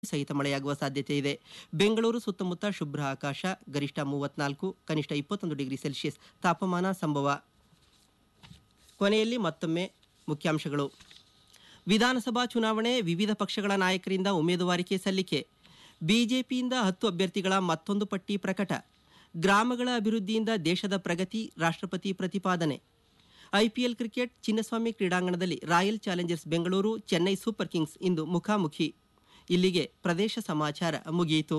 ಸಹಿತ ಮಳೆಯಾಗುವ ಸಾಧ್ಯತೆ ಇದೆ ಬೆಂಗಳೂರು ಸುತ್ತಮುತ್ತ ಶುಭ್ರ ಆಕಾಶ ಗರಿಷ್ಠ ಮೂವತ್ನಾಲ್ಕು ಕನಿಷ್ಠ ಇಪ್ಪತ್ತೊಂದು ಡಿಗ್ರಿ ಸೆಲ್ಸಿಯಸ್ ತಾಪಮಾನ ಸಂಭವ ಕೊನೆಯಲ್ಲಿ ಮತ್ತೊಮ್ಮೆ ಮುಖ್ಯಾಂಶಗಳು ವಿಧಾನಸಭಾ ಚುನಾವಣೆ ವಿವಿಧ ಪಕ್ಷಗಳ ನಾಯಕರಿಂದ ಉಮೇದುವಾರಿಕೆ ಸಲ್ಲಿಕೆ ಬಿಜೆಪಿಯಿಂದ ಹತ್ತು ಅಭ್ಯರ್ಥಿಗಳ ಮತ್ತೊಂದು ಪಟ್ಟಿ ಪ್ರಕಟ ಗ್ರಾಮಗಳ ಅಭಿವೃದ್ಧಿಯಿಂದ ದೇಶದ ಪ್ರಗತಿ ರಾಷ್ಟ್ರಪತಿ ಪ್ರತಿಪಾದನೆ ಐಪಿಎಲ್ ಕ್ರಿಕೆಟ್ ಚಿನ್ನಸ್ವಾಮಿ ಕ್ರೀಡಾಂಗಣದಲ್ಲಿ Royal Challengers Bengaluru Chennai Super Kings ಇಂದು ಮುಖಾಮುಖಿ ಇಲ್ಲಿಗೆ ಪ್ರದೇಶ ಸಮಾಚಾರ ಮುಗಿಯಿತು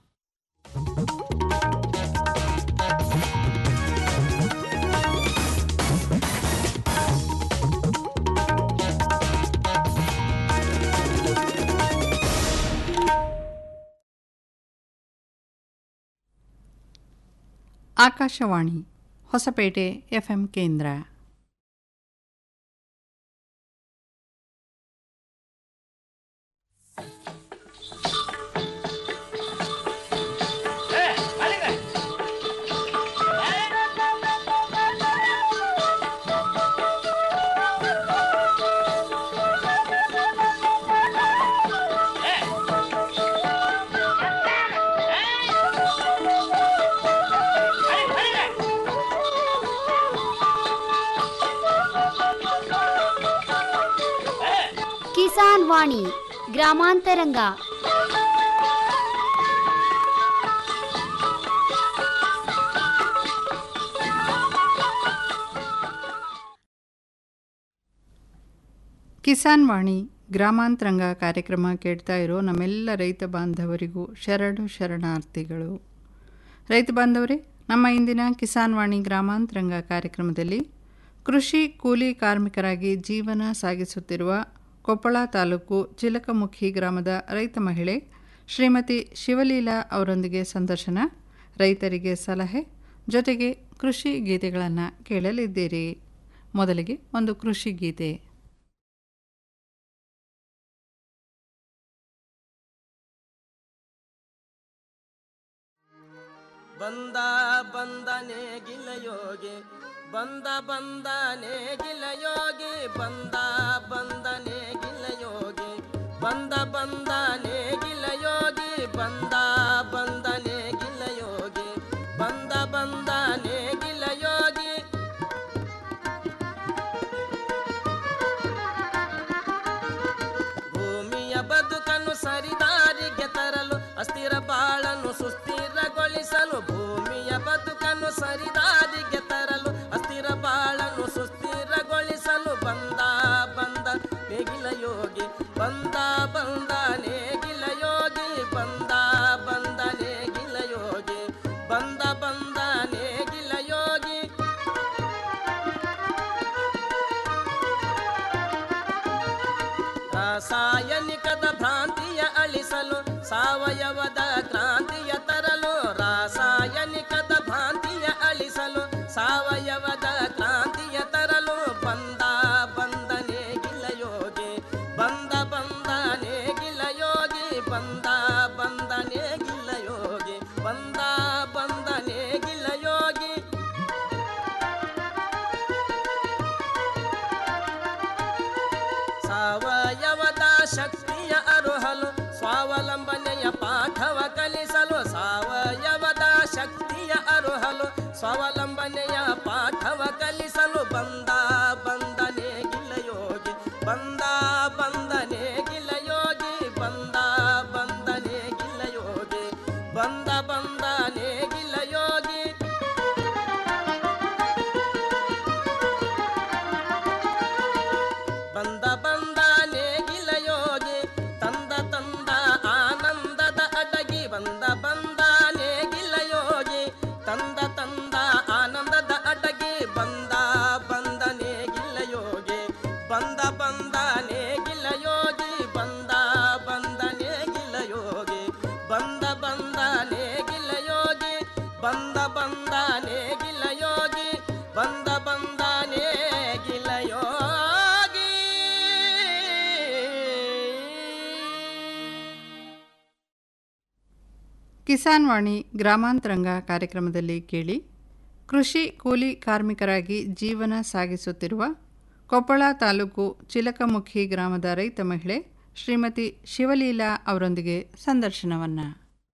ಆಕಾಶವಾಣಿ ಹೊಸಪೇಟೆ ಎಫ್ಎಂ ಕೇಂದ್ರ ಕಿಸಾನ್ ವಾಣಿ ಗ್ರಾಮಾಂತರಂಗ ಕಿಸಾನ್ ವಾಣಿ ಗ್ರಾಮಾಂತರಂಗ ಕಾರ್ಯಕ್ರಮ ಕೇಳ್ತಾ ಇರೋ ನಮ್ಮೆಲ್ಲ ರೈತ ಬಾಂಧವರಿಗೂ ಶರಣು ಶರಣಾರ್ಥಿಗಳು ರೈತ ಬಾಂಧವರೇ ನಮ್ಮ ಇಂದಿನ ಕಿಸಾನ್ ವಾಣಿ ಗ್ರಾಮಾಂತರಂಗ ಕಾರ್ಯಕ್ರಮದಲ್ಲಿ ಕೃಷಿ ಕೂಲಿ ಕಾರ್ಮಿಕರಾಗಿ ಜೀವನ ಸಾಗಿಸುತ್ತಿರುವ ಕೊಪ್ಪಳ ತಾಲೂಕು ಚಿಲಕಮುಖಿ ಗ್ರಾಮದ ರೈತ ಮಹಿಳೆ ಶ್ರೀಮತಿ ಶಿವಲೀಲಾ ಅವರೊಂದಿಗೆ ಸಂದರ್ಶನ ರೈತರಿಗೆ ಸಲಹೆ ಜೊತೆಗೆ ಕೃಷಿ ಗೀತೆಗಳನ್ನು ಕೇಳಲಿದ್ದೀರಿ ಮೊದಲಿಗೆ ಒಂದು ಕೃಷಿ ಗೀತೆ ಬಂದ ಬಂದನೆ ಗಿಲಯೋಗಿ ಬಂದ ಬಂದನೆ ಗಿಲಯೋಗಿ ಬಂದ ಬಂದನೆ ಗಿಲಯೋಗಿ ಬಂದ ಬಂದನೆ ಗಿಲಯೋಗಿ ಬಂದ ಬಂದನೆ ಗಿಲಯೋಗಿ ಬಂದ ಬಂದನೆ ಗಿಲಯೋಗಿ ಭೂಮಿಯ ಬದುಕನ್ನು ಸರಿದಾರಿಗೆ ತರಲು ಅಸ್ಥಿರ ಬಾಳನ್ನು ಸುಸ್ಥಿರಗೊಳಿಸಲು ಭೂಮಿಯ ಬದುಕನ್ನು ಸರಿದಾರಿಗೆ ತರಲು ಅಸ್ಥಿರ ಬಾಳನ್ನು ಸುಸ್ಥಿರಗೊಳಿಸಲು ಬಂದ ಬಂದ ನೇಗಿಲ ಯೋಗಿ ಬಂದ ಬಂದ ನೇಗಿಲ ಯೋಗಿ ಬಂದ ಬಂದ ನೇಗಿಲ ಯೋಗಿ ಬಂದ ಬಂದ ನೇಗಿಲ ಯೋಗಿ ರಾಸಾಯನಿಕದ ಭ್ರಾಂತಿಯ ಅಳಿಸಲು ಸಾವಯವದ ಕ್ರಾಂತಿಯ ತರಲು ರಾಸಾಯನಿಕದ ಭ್ರಾಂತಿಯ ಅಳಿಸಲು ಸಾವಯವದ ಕ್ರಾಂತಿಯ ತರಲು ಬಂದ ಬಂದನೆ ಗಿಲಯೋಗಿ ಬಂದ ಬಂದನೆ ಗಿಲಯೋಗಿ ಬಂದ ಬಂದನೆ ಗಿಲಯೋಗಿ ಬಂದ ಬಂದನೆ ಗಿಲಯೋಗಿ ಸಾವಯವದ ಶಕ್ತಿಯ ಅರುಹಲು ಸ್ವಾವಲಂಬನೆಯ ಪಾಠವ ಕಲಿಸಲು ಸಾವಯವದ ಶಕ್ತಿಯ ಅರುಹಲು ಸ್ವಾವಲಂಬನೆಯ ಪಾಠವ ಕಲಿಸಲು ಬಂದ ಬಂದನೆ ಗಿಲಯೋಗಿ ಬಂದ ಬಂದನೆ ಗಿಲಯೋಗಿ ಬಂದ ಬಂದನೆ ಗಿಲಯೋಗಿ ಬಂದ ಬಂದನೆ ಗಿಲಯೋಗಿ ಬಂದ ಬಂದ ನೇಗಿಲ ಯೋಗಿ ತಂದ ತಂದ ಆನಂದದ ಅಡಗಿ ಬಂದ ಬಂದ ನೇಗಿಲ ಯೋಗಿ ತಂದ ತಂದ ಆನಂದದ ಅಡಗಿ ಬಂದ ಬಂದ ನೇಗಿಲ ಯೋಗಿ ಬಂದ ಬಂದ ನೇಗಿಲ ಯೋಗಿ ಬಂದ ಬಂದ ನೇಗಿಲ ಯೋಗಿ ಬಂದ ಬಂದ ನೇಗಿಲ ಯೋಗಿ ಬಂದ ಬಂದ ನೇಗಿಲ ಯೋಗಿ ಬಂದ ಬಂದ ನೇಗಿಲ ಯೋಗಿ ಕಿಸಾನ್ ವಾಣಿ ಗ್ರಾಮಾಂತರಂಗ ಕಾರ್ಯಕ್ರಮದಲ್ಲಿ ಕೇಳಿ ಕೃಷಿ ಕೂಲಿ ಕಾರ್ಮಿಕರಾಗಿ ಜೀವನ ಸಾಗಿಸುತ್ತಿರುವ ಕೊಪ್ಪಳ ತಾಲೂಕು ಚಿಲಕಮುಖಿ ಗ್ರಾಮದ ರೈತ ಮಹಿಳೆ ಶ್ರೀಮತಿ ಶಿವಲೀಲಾ ಅವರೊಂದಿಗೆ ಸಂದರ್ಶನವನ್ನು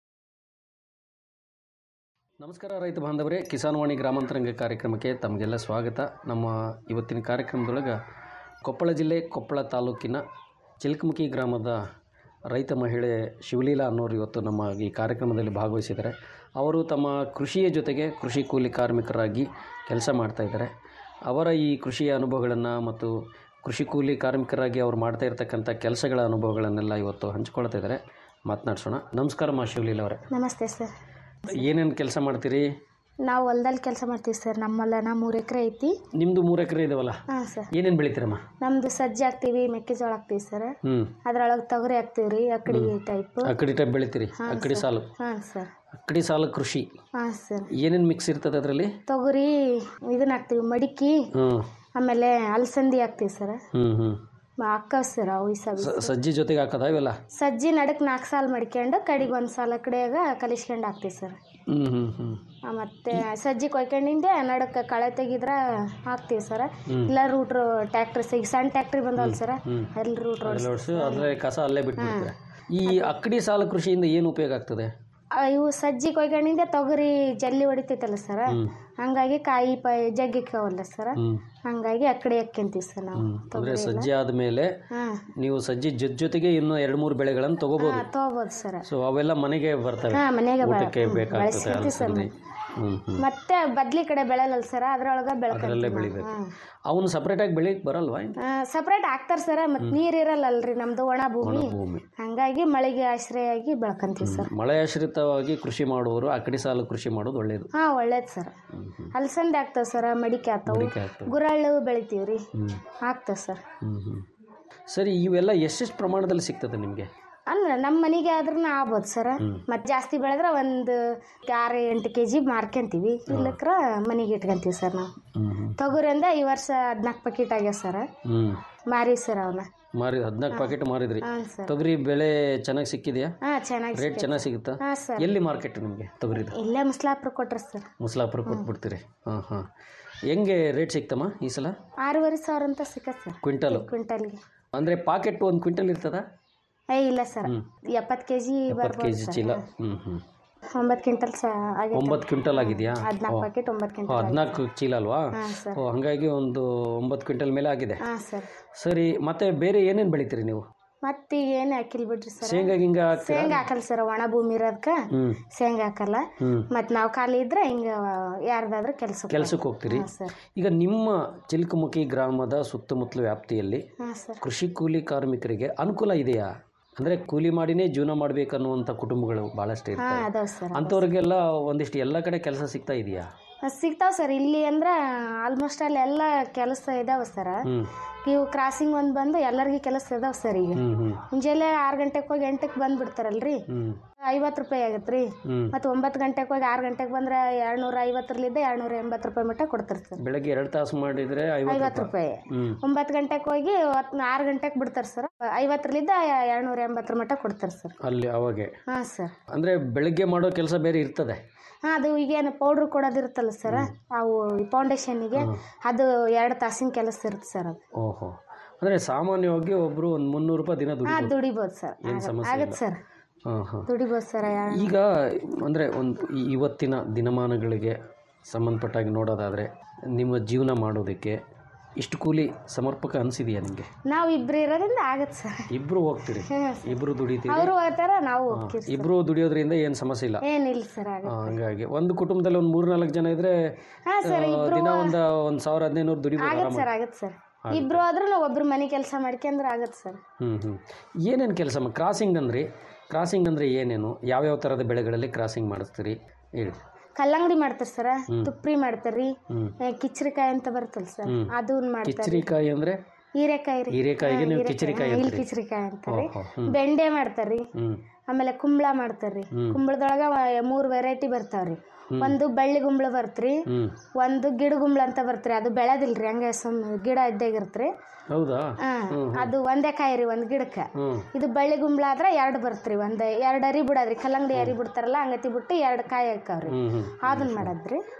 ನಮಸ್ಕಾರ ರೈತ ಬಾಂಧವರೇ ಕಿಸಾನ್ ವಾಣಿ ಗ್ರಾಮಾಂತರಂಗ ಕಾರ್ಯಕ್ರಮಕ್ಕೆ ತಮಗೆಲ್ಲ ಸ್ವಾಗತ ನಮ್ಮ ಇವತ್ತಿನ ಕಾರ್ಯಕ್ರಮದೊಳಗೆ ಕೊಪ್ಪಳ ಜಿಲ್ಲೆ ಕೊಪ್ಪಳ ತಾಲೂಕಿನ ಚಿಲ್ಕಮುಖಿ ಗ್ರಾಮದ ರೈತ ಮಹಿಳೆ ಶಿವಲೀಲಾ ಅನ್ನೋರು ಇವತ್ತು ನಮ್ಮ ಈ ಕಾರ್ಯಕ್ರಮದಲ್ಲಿ ಭಾಗವಹಿಸಿದ್ದಾರೆ ಅವರು ತಮ್ಮ ಕೃಷಿಯ ಜೊತೆಗೆ ಕೃಷಿ ಕೂಲಿ ಕಾರ್ಮಿಕರಾಗಿ ಕೆಲಸ ಮಾಡ್ತಾಯಿದ್ದಾರೆ ಅವರ ಈ ಕೃಷಿಯ ಅನುಭವಗಳನ್ನು ಮತ್ತು ಕೃಷಿ ಕೂಲಿ ಕಾರ್ಮಿಕರಾಗಿ ಅವ್ರು ಮಾಡ್ತಾ ಇರ್ತಕ್ಕಂಥ ಕೆಲಸಗಳ ಅನುಭವಗಳನ್ನೆಲ್ಲ ಇವತ್ತು ಹಂಚ್ಕೊಳ್ತಾ ಇದ್ದಾರೆ ಮಾತನಾಡ್ಸೋಣ ನಮಸ್ಕಾರ ಮಾ ಶಿವಲೀಲಾ ಅವರೇ ನಮಸ್ತೆ ಸರ್ ಏನೇನು ಕೆಲಸ ಮಾಡ್ತೀರಿ ನಾವು ಹೊಲ್ದಲ್ಲಿ ಕೆಲಸ ಮಾಡ್ತೀವಿ ಸರ್ ನಮ್ಮ ಹೊಲನ ಮೂರು ಎಕರೆ ಐತಿ ನಿಮ್ಮದು ಮೂರು ಎಕರೆ ಇದಾವಲ್ಲ ಹಾಂ ಸರ್ ಏನೇನು ಬೆಳಿತೀರಮ್ಮ ನಮ್ದು ಸಜ್ಜೆ ಹಾಕ್ತೀವಿ ಮೆಕ್ಕೆಜೋಳ ಹಾಕ್ತೀವಿ ಸರ್ ಹ್ಞೂ ಅದ್ರೊಳಗೆ ತೊಗರಿ ಹಾಕ್ತೀವಿ ರೀ ಅಕ್ಕಡಿ ಟೈಪ್ ಅಕ್ಕಡಿ ಟೈಪ್ ಬೆಳಿತೀರಿ ಅಕ್ಕಡಿ ಸಾಲು ಹಾಂ ಸರ್ ಅಕ್ಕಡಿ ಸಾಲು ಕೃಷಿ ಹಾಂ ಸರ್ ಏನೇನು ಮಿಕ್ಸ್ ಇರ್ತದೆ ಅದರಲ್ಲಿ ತೊಗರಿ ಇದನ್ನ ಹಾಕ್ತೀವಿ ಮಡಿಕೆ ಹ್ಞೂ ಆಮೇಲೆ ಅಲಸಂದಿ ಹಾಕ್ತೀವಿ ಸರ್ ಹ್ಞೂ ಹ್ಞೂ ಹಾಕ್ಕವ್ ಸರ್ ಅವು ಈ ಸವಿ ಸ- ಸಜ್ಜಿ ಜೊತೆಗೆ ಹಾಕೋದ ಇವೆಲ್ಲ ಸಜ್ಜಿ ನಡಕ್ ನಾಲ್ಕು ಸಾಲ ಮಡ್ಕೊಂಡು ಕಡಿಗೆ ಒಂದು ಸಾಲ ಕಡೆಯಾಗ ಕಲಿಸ್ಕೊಂಡು ಹಾಕ್ತೀವಿ ಸರ್ ಹ್ಞೂ ಹ್ಞೂ ಹ್ಞೂ ಆ, ಮತ್ತೆ ಸಜ್ಜಿ ಕೊಯ್ಕೊಂಡಿಂದೆ ನಡಕ್ಕೆ ಕಳೆ ತೆಗಿದ್ರ ಹಾಕ್ತೀವಿ ಸರ್ ಇಲ್ಲ ರೂಟ್ರು ಟ್ಯಾಕ್ಟ್ರಿ ಈಗ ಸಣ್ಣ ಟ್ಯಾಕ್ಟ್ರಿ ಬಂದವಲ್ಲ ಸರ್ ಅಲ್ಲಿ ರೂಟ್ ರೋಡ್ ಲೋಡ್ಸು ಅದರಲ್ಲಿ ಕಸ ಅಲ್ಲೇ ಬಿಟ್ಬಿಡ್ತೀರ ಈ ಅಕ್ಕಡಿ ಸಾಲು ಕೃಷಿಯಿಂದ ಏನು ಉಪಯೋಗ ಆಗ್ತದೆ ಇವು ಸಜ್ಜಿ ಕೊಯ್ಕೊಂಡಿಂದೆ ತೊಗರಿ ಜಲ್ಲಿ ಹೊಡಿತೈತಲ್ಲ ಸರ್ ಹಂಗಾಗಿ ಕಾಯಿ ಪಾಯಿ ಜಗ್ಗಿಕ್ಕವಲ್ಲ ಸರ್ ಹ್ಞೂ ಹಂಗಾಗಿ ಅಕ್ಕಡೆ ಹಾಕ್ಯಂತೀವಿ ಸರ್ ನಾವು ಅಂದರೆ ಸಜ್ಜಿ ಆದಮೇಲೆ ಹಾಂ ನೀವು ಸಜ್ಜಿ ಜೊತೆ ಜೊತೆಗೆ ಇನ್ನೂ ಎರಡು ಮೂರು ಬೆಳೆಗಳನ್ನು ತೊಗೋಬೋದು ತೊಗೋಬೋದು ಸರ್ ಸೊ ಅವೆಲ್ಲ ಮನೆಗೆ ಬರ್ತವೆ ಹಾಂ ಮನೆಗೆ ಬ- ಊಟಕ್ಕೆ ಹ್ಮ್, ಬೇಕಾಗ್ತದೆ ಬಳಸ್ಕೊಂತೀವಿ ಸರ್ ಅಲಸಂದಿ ಹ್ಞೂ ಹ್ಞೂ ಮತ್ತೆ ಬದ್ಲಿ ಕಡೆ ಬೆಳೆಯಲ್ಲ ಸರ್ ಅದ್ರೊಳಗೆ ಅದರಲ್ಲೇ ಬೆಳ್ಕೊಂತೀವಿ ಬೆಳಿಬೇಕು ಅವನು ಸಪ್ರೇಟಾಗಿ ಬೆಳಿಗ್ಗೆ ಬರಲ್ವಾ ಸಪ್ರೇಟ್ ಹಾಕ್ತಾರೆ ಸರ್ ಮತ್ತೆ ನೀರು ಇರಲ್ಲಲ್ರಿ ನಮ್ದು ಒಣ ಭೂಮಿ ಭೂಮಿ ಹಂಗಾಗಿ ಮಳೆಗೆ ಆಶ್ರಯ ಆಗಿ ಬೆಳ್ಕೊಂತೀವಿ ಸರ್ ಮಳೆ ಆಶ್ರಿತವಾಗಿ ಕೃಷಿ ಮಾಡುವವರು ಅಕ್ಕಡಿ ಸಾಲು ಕೃಷಿ ಮಾಡೋದು ಒಳ್ಳೆಯದು ಹಾಂ ಒಳ್ಳೇದು ಸರ್ ಅಲಸಂದೆ ಆಗ್ತಾವೆ ಸರ್ ಮಡಿಕೆ ಆಗ್ತಾವೆ ಮಡಿಕೆ ಆಗ್ತವೆ ಗುರಾಳು ಬೆಳಿತೀವಿ ರೀ ಹ್ಞೂ ಆಗ್ತಾವೆ ಸರ್ ಹ್ಞೂ ಹ್ಞೂ ಸರಿ ಇವೆಲ್ಲ ಎಷ್ಟೆಷ್ಟು ಪ್ರಮಾಣದಲ್ಲಿ ಸಿಗ್ತದೆ ನಿಮಗೆ ಅಲ್ಲ ನಮ್ಮ ಮನೆಗೆ ಆದ್ರೂ ಆಗ್ಬೋದು ಸರ್ ಮತ್ತೆ ಜಾಸ್ತಿ ಬೆಳೆದ್ರೆ ಒಂದು ಆರು ಎಂಟು ಕೆ ಜಿ ಮಾರ್ಕೊಂತೀವಿ ಇಲ್ಲಕ್ರ ಮನೆಗೆ ಇಟ್ಕೊಂತೀವಿ ಸರ್ ನಾವು ಹ್ಞೂ ಹ್ಞೂ ತೊಗರಿ ಅಂದ ಈ ವರ್ಷ ಹದಿನಾಲ್ಕು ಪ್ಯಾಕೆಟ್ ಆಗ್ಯಾವ ಸರ್ ಹ್ಞೂ ಮಾರಿ ಸರ್ ಅವನ್ನ ಮಾರಿ ಹದಿನಾಲ್ಕು ಪ್ಯಾಕೆಟ್ ಮಾರಿದ್ರಿ ಹಾಂ ಸರ್ ತೊಗರಿ ಬೆಳೆ ಚೆನ್ನಾಗಿ ಸಿಕ್ಕಿದೆಯಾ ಹಾಂ ಚೆನ್ನಾಗಿ ರೇಟ್ ಚೆನ್ನಾಗಿ ಸಿಗುತ್ತಾ ಹಾಂ ಸರ್ ಎಲ್ಲಿ ಮಾರ್ಕೆಟ್ ನಿಮಗೆ ತೊಗರಿದು ಇಲ್ಲೇ ಮುಸ್ಲಾಪುರ ಕೊಟ್ರ ಸರ್ ಮುಸಲಾಪುರ ಕೊಟ್ಬಿಡ್ತೀರಿ ಹಾಂ ಹಾಂ ಹೆಂಗೆ ರೇಟ್ ಸಿಗ್ತಮ್ಮ ಈ ಸಲ ಆರೂವರೆ ಸಾವಿರ ಅಂತ ಸಿಕ್ಕತ್ ಸರ್ ಕ್ವಿಂಟಲು ಕ್ವಿಂಟಲ್ಗೆ ಅಂದರೆ ಪಾಕೆಟ್ ಒಂದು ಕ್ವಿಂಟಲ್ ಇರ್ತದ ಏ ಇಲ್ಲ ಸರ್ ಎಪ್ಪತ್ತು ಕೆ ಜಿ ಇಪ್ಪತ್ತು ಕೆ ಜಿ ಚೀಲ ಹ್ಞೂ ಹ್ಞೂ ಒಂಬತ್ತು ಕ್ವಿಂಟಲ್ ಸ ಆಗೈತೆ ಒಂಬತ್ತು ಕ್ವಿಂಟಲ್ ಆಗಿದೆಯಾ ಹದಿನಾಲ್ಕು ಪ್ಯಾಕೆಟ್ ಒಂಬತ್ತು ಕ್ವಿಂಟಲ್ ಹದಿನಾಲ್ಕು ಚೀಲ ಅಲ್ವಾ ಹಾಂ ಸರ್ ಓ ಹಾಗಾಗಿ ಒಂದು ಒಂಬತ್ತು ಕ್ವಿಂಟಲ್ ಮೇಲೆ ಆಗಿದೆ ಹಾಂ ಸರ್ ಸರಿ ಮತ್ತೆ ಬೇರೆ ಏನೇನು ಬೆಳಿತೀರಿ ನೀವು ಮತ್ತೆ ಏನು ಹಾಕಿಲ್ ಬಿಡ್ರಿ ಸರ್ ಶೇಂಗಾ ಗಿಂಗ ಹಾಕ್ತೀರಾ ಶೇಂಗಾ ಹಾಕಲ್ಲ ಸರ್ ಒಣ ಭೂಮಿ ಇರೋದಕ್ಕೆ ಹ್ಞೂ ಶೇಂಗಾ ಹಾಕಲ್ಲ ಹ್ಞೂ ಮತ್ತು ನಾವು ಖಾಲಿ ಇದ್ರೆ ಹಿಂಗೆ ಯಾರ್ದಾದ್ರೂ ಕೆಲಸ ಕೆಲ್ಸಕ್ಕೆ ಹೋಗ್ತೀರಿ ಸರ್ ಈಗ ನಿಮ್ಮ ಚಿಲ್ಕಮುಖಿ ಗ್ರಾಮದ ಸುತ್ತಮುತ್ತಲ ವ್ಯಾಪ್ತಿಯಲ್ಲಿ ಹಾಂ ಸರ್ ಕೃಷಿ ಕೂಲಿ ಕಾರ್ಮಿಕರಿಗೆ ಅನುಕೂಲ ಇದೆಯಾ ಅಂದರೆ ಕೂಲಿ ಮಾಡಿನೇ ಜೀವನ ಮಾಡಬೇಕನ್ನುವಂಥ ಕುಟುಂಬಗಳು ಭಾಳಷ್ಟು ಹಾಂ ಇರ್ತವೆ ಅದಾವೆ ಸರ್ ಅಂಥವ್ರಿಗೆಲ್ಲ ಒಂದಿಷ್ಟು ಎಲ್ಲ ಕಡೆ ಕೆಲಸ ಸಿಗ್ತಾ ಇದೆಯಾ ಸಿಗ್ತಾವೆ ಸರ್ ಇಲ್ಲಿ ಅಂದ್ರೆ ಆಲ್ಮೋಸ್ಟ್ ಅಲ್ಲಿ ಎಲ್ಲ ಕೆಲಸ ಇದಾವೆ ಸರ್ ಹ್ಞೂ ಇವು ಕ್ರಾಸಿಂಗ್ ಒಂದು ಬಂದು ಎಲ್ಲರಿಗೂ ಕೆಲಸ ಇದಾವೆ ಸರ್ ಈಗ ಹ್ಞೂ ಹ್ಞೂ ಮುಂಜಾನೆ ಆರು ಗಂಟೆಗೆ ಹೋಗಿ ಎಂಟಕ್ಕೆ ಬಂದ್ಬಿಡ್ತಾರಲ್ರಿ ಹ್ಞೂ ಐವತ್ತು ರೂಪಾಯಿ ಆಗತ್ತೆ ರೀ ಹ್ಞೂ ಮತ್ತು ಒಂಬತ್ತು ಗಂಟೆಗೆ ಹೋಗಿ ಆರು ಗಂಟೆಗೆ ಬಂದ್ರೆ ಎರಡ್ನೂರ ಐವತ್ತರಲ್ಲಿದ್ದ ಎರಡ್ನೂರ ಎಂಬತ್ತು ರೂಪಾಯಿ ಮಟ್ಟ ಕೊಡ್ತಾರೆ ಸರ್ ಬೆಳಗ್ಗೆ ಎರಡು ತಾಸು ಮಾಡಿದರೆ ಐವತ್ತು ಐವತ್ತು ರೂಪಾಯಿ ರೂಪಾಯಿ ಹ್ಞೂ ಒಂಬತ್ತು ಗಂಟೆಗೆ ಹೋಗಿ ಹೊತ್ತು ಆರು ಗಂಟೆಗೆ ಬಿಡ್ತಾರೆ ಸರ್ ಐವತ್ತರಲ್ಲಿದ್ದ ಎರಡ್ನೂರ ಎಂಬತ್ತರ ಮಟ್ಟ ಕೊಡ್ತಾರೆ ಸರ್ ಅಲ್ಲಿ ಅವಾಗೆ ಹಾಂ ಸರ್ ಅಂದರೆ ಬೆಳಗ್ಗೆ ಮಾಡೋ ಕೆಲಸ ಬೇರೆ ಇರ್ತದೆ ಹಾಂ ಅದು ಈಗೇನು ಪೌಡ್ರ್ ಕೊಡೋದಿರುತ್ತಲ್ಲ ಸರ್ ಅವು ಫೌಂಡೇಶನ್ನಿಗೆ ಅದು ಎರಡು ತಾಸಿನ ಕೆಲಸ ಇರುತ್ತೆ ಸರ್ ಅದು ಓಹೋ ಅಂದರೆ ಸಾಮಾನ್ಯವಾಗಿ ಒಬ್ಬರು ಒಂದು ಮುನ್ನೂರು ರೂಪಾಯಿ ದಿನ ದುಡಿ ಹಾಂ ದುಡಿಬೋದು ಸರ್ ಏನು ಸಮಸ್ಯೆ ಆಗತ್ತೆ ಸರ್ ಹಾಂ ಹಾಂ ದುಡಿಬೋದು ಸರ್ ಈಗ ಅಂದರೆ ಒಂದು ಈ ಇವತ್ತಿನ ದಿನಮಾನಗಳಿಗೆ ಸಂಬಂಧಪಟ್ಟಾಗಿ ನೋಡೋದಾದರೆ ನಿಮ್ಮ ಜೀವನ ಮಾಡೋದಕ್ಕೆ ಇಷ್ಟು ಕೂಲಿ ಸಮರ್ಪಕ ಅನಿಸಿದೆಯಾ ನಿಮಗೆ ನಾವು ಇಬ್ರು ಇರೋದ್ರಿಂದ ಆಗತ್ತೆ ಸರ್ ಇಬ್ಬರು ಹೋಗ್ತೀರಿ ಇಬ್ಬರು ದುಡಿತೀರಿ ಅವರು ಹೋಗ್ತಾರ ನಾವು ಹೋಗ್ತೀವಿ ಇಬ್ಬರು ದುಡಿಯೋದ್ರಿಂದ ಏನು ಸಮಸ್ಯೆ ಇಲ್ಲ ಏನಿಲ್ಲ ಸರ್ ಆಗ ಆ, ಹಂಗಾಗಿ ಒಂದು ಕುಟುಂಬದಲ್ಲಿ ಒಂದು ಮೂರು ನಾಲ್ಕು ಜನ ಇದ್ರೆ ಹಾಂ ಸರ್ ಆ, ಇಬ್ರು ದಿನ ಒಂದು ಒಂದು ಸಾವಿರ ಹದಿನೈದು ದುಡಿಬೋದು ಆಗತ್ತೆ ಆರಾಮ ಸರ್ ಆಗತ್ತೆ ಸರ್ ಇಬ್ರು ಆದ್ರೂ ನಾವು ಒಬ್ರು ಮನೆ ಕೆಲಸ ಮಾಡ್ಕೊಂಡ್ರೆ ಆಗತ್ತೆ ಸರ್ ಹ್ಞೂ ಹ್ಞೂ ಏನೇನು ಕೆಲಸ ಕ್ರಾಸಿಂಗ್ ಅಂದ್ರಿ ಕ್ರಾಸಿಂಗ್ ಅಂದರೆ ಏನೇನು ಯಾವ್ಯಾವ ಥರದ ಬೆಳೆಗಳಲ್ಲಿ ಕ್ರಾಸಿಂಗ್ ಮಾಡಿಸ್ತೀರಿ ಹೇಳಿ ಕಲ್ಲಂಗಡಿ ಮಾಡ್ತಾರೆ ಸರ್ ತುಪ್ರಿ ಮಾಡ್ತಾರ್ರಿ ಹ್ಞೂ ಏ, ಕಿಚ್ರಿಕಾಯಿ ಅಂತ ಬರ್ತಲ್ಲ ಸರ್ ಅದನ್ನ ಮಾಡ್ತಾರೆ ಕಿಚರಿಕಾಯಿ ಅಂದರೆ ಹೀರೆಕಾಯಿ ರೀ ಹೀರೆಕಾಯಿಗೆ ನೀವು ಹೀರೆಕಾಯಿ, ಕಿಚರಿಕಾಯಿ ಇಲ್ಲಿ ಅಂತೀರಿ ಕಿಚ್ರಿಕಾಯಿ ಅಂತಾರ್ರಿ ಓಹೋ ಹ್ಞೂ ಬೆಂಡೆ ಮಾಡ್ತಾರ್ರಿ ಹ್ಞೂ ಆಮೇಲೆ ಕುಂಬಳ ಮಾಡ್ತಾರ್ರಿ ಕುಂಬಳದೊಳಗ ಮೂರು ವೆರೈಟಿ ಬರ್ತಾವ್ರಿ ಒಂದು ಬಳ್ಳಿ ಗುಂಬಳ ಬರ್ತ್ರಿ ಹ್ಞೂ ಒಂದು ಗಿಡ ಗುಂಬಳ ಅಂತ ಬರ್ತ್ರಿ ಅದು ಬೆಳೆದಿಲ್ರಿ ಹಂಗೆ ಸುಮ್ ಗಿಡ ಇದ್ದಾಗಿರ್ತ್ರಿ ಹೌದಾ ಹಾ ಅದು ಒಂದೇ ಕಾಯಿ ರೀ ಒಂದು ಗಿಡಕ್ಕೆ ಹ್ಞೂ ಇದು ಬಳ್ಳಿ ಗುಂಬಳ ಆದ್ರೆ ಎರಡು ಬರ್ತ್ರಿ ಒಂದು ಎರಡು ಅರಿ ಬಿಡೋದ್ರಿ ಕಲ್ಲಂಗಡಿ ಅರಿ ಬಿಡ್ತಾರಲ್ಲ ಹಂಗತಿ ಬಿಟ್ಟು ಎರಡು ಕಾಯಿ ಹಾಕವ್ರಿ ಹ್ಞೂ ಹ್ಞೂ ಅದನ್ನ ಮಾಡದ್ರಿ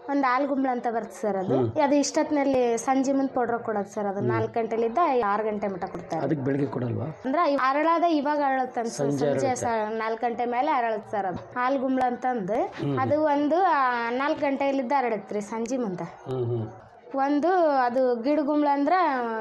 ಒಂದು ಆಲ್ಗುಂಬ್ಳ ಅಂತ ಬರುತ್ತೆ ಸರ್ ಅದು ಅದು ಇಷ್ಟೊತ್ತಿನಲ್ಲಿ ಸಂಜೆ ಮುಂದೆ ಪೌಡ್ರ್ ಕೊಡೋದು ಸರ್ ಅದು ನಾಲ್ಕು ಗಂಟೆಲಿದ್ದ ಆರು ಗಂಟೆ ಮಟ್ಟ ಕೊಡ್ತಾರೆ ಅದಕ್ಕೆ ಬೆಳಗ್ಗೆ ಕೊಡಲ್ವಾ ಅಂದ್ರೆ ಇವ್ ಅರಳಾದ ಇವಾಗ ಅರಳತ್ತೆ ಅನ್ಸುತ್ತೆ ಸಂಜೆ ನಾಲ್ಕು ಗಂಟೆ ಮೇಲೆ ಅರಳತ್ತೆ ಸರ್ ಅದು ಹಾಲ್ಗುಂಬ್ಳ ಅಂತಂದು ಅದು ಒಂದು ನಾಲ್ಕು ಗಂಟೆಲಿದ್ದ ಅರಳತ್ರಿ ಸಂಜೆ ಮುಂದೆ ಹ್ಞೂ ಹ್ಞೂ ಒಂದು ಅದು ಗಿಡಗುಂಬ್ಳ ಅಂದ್ರ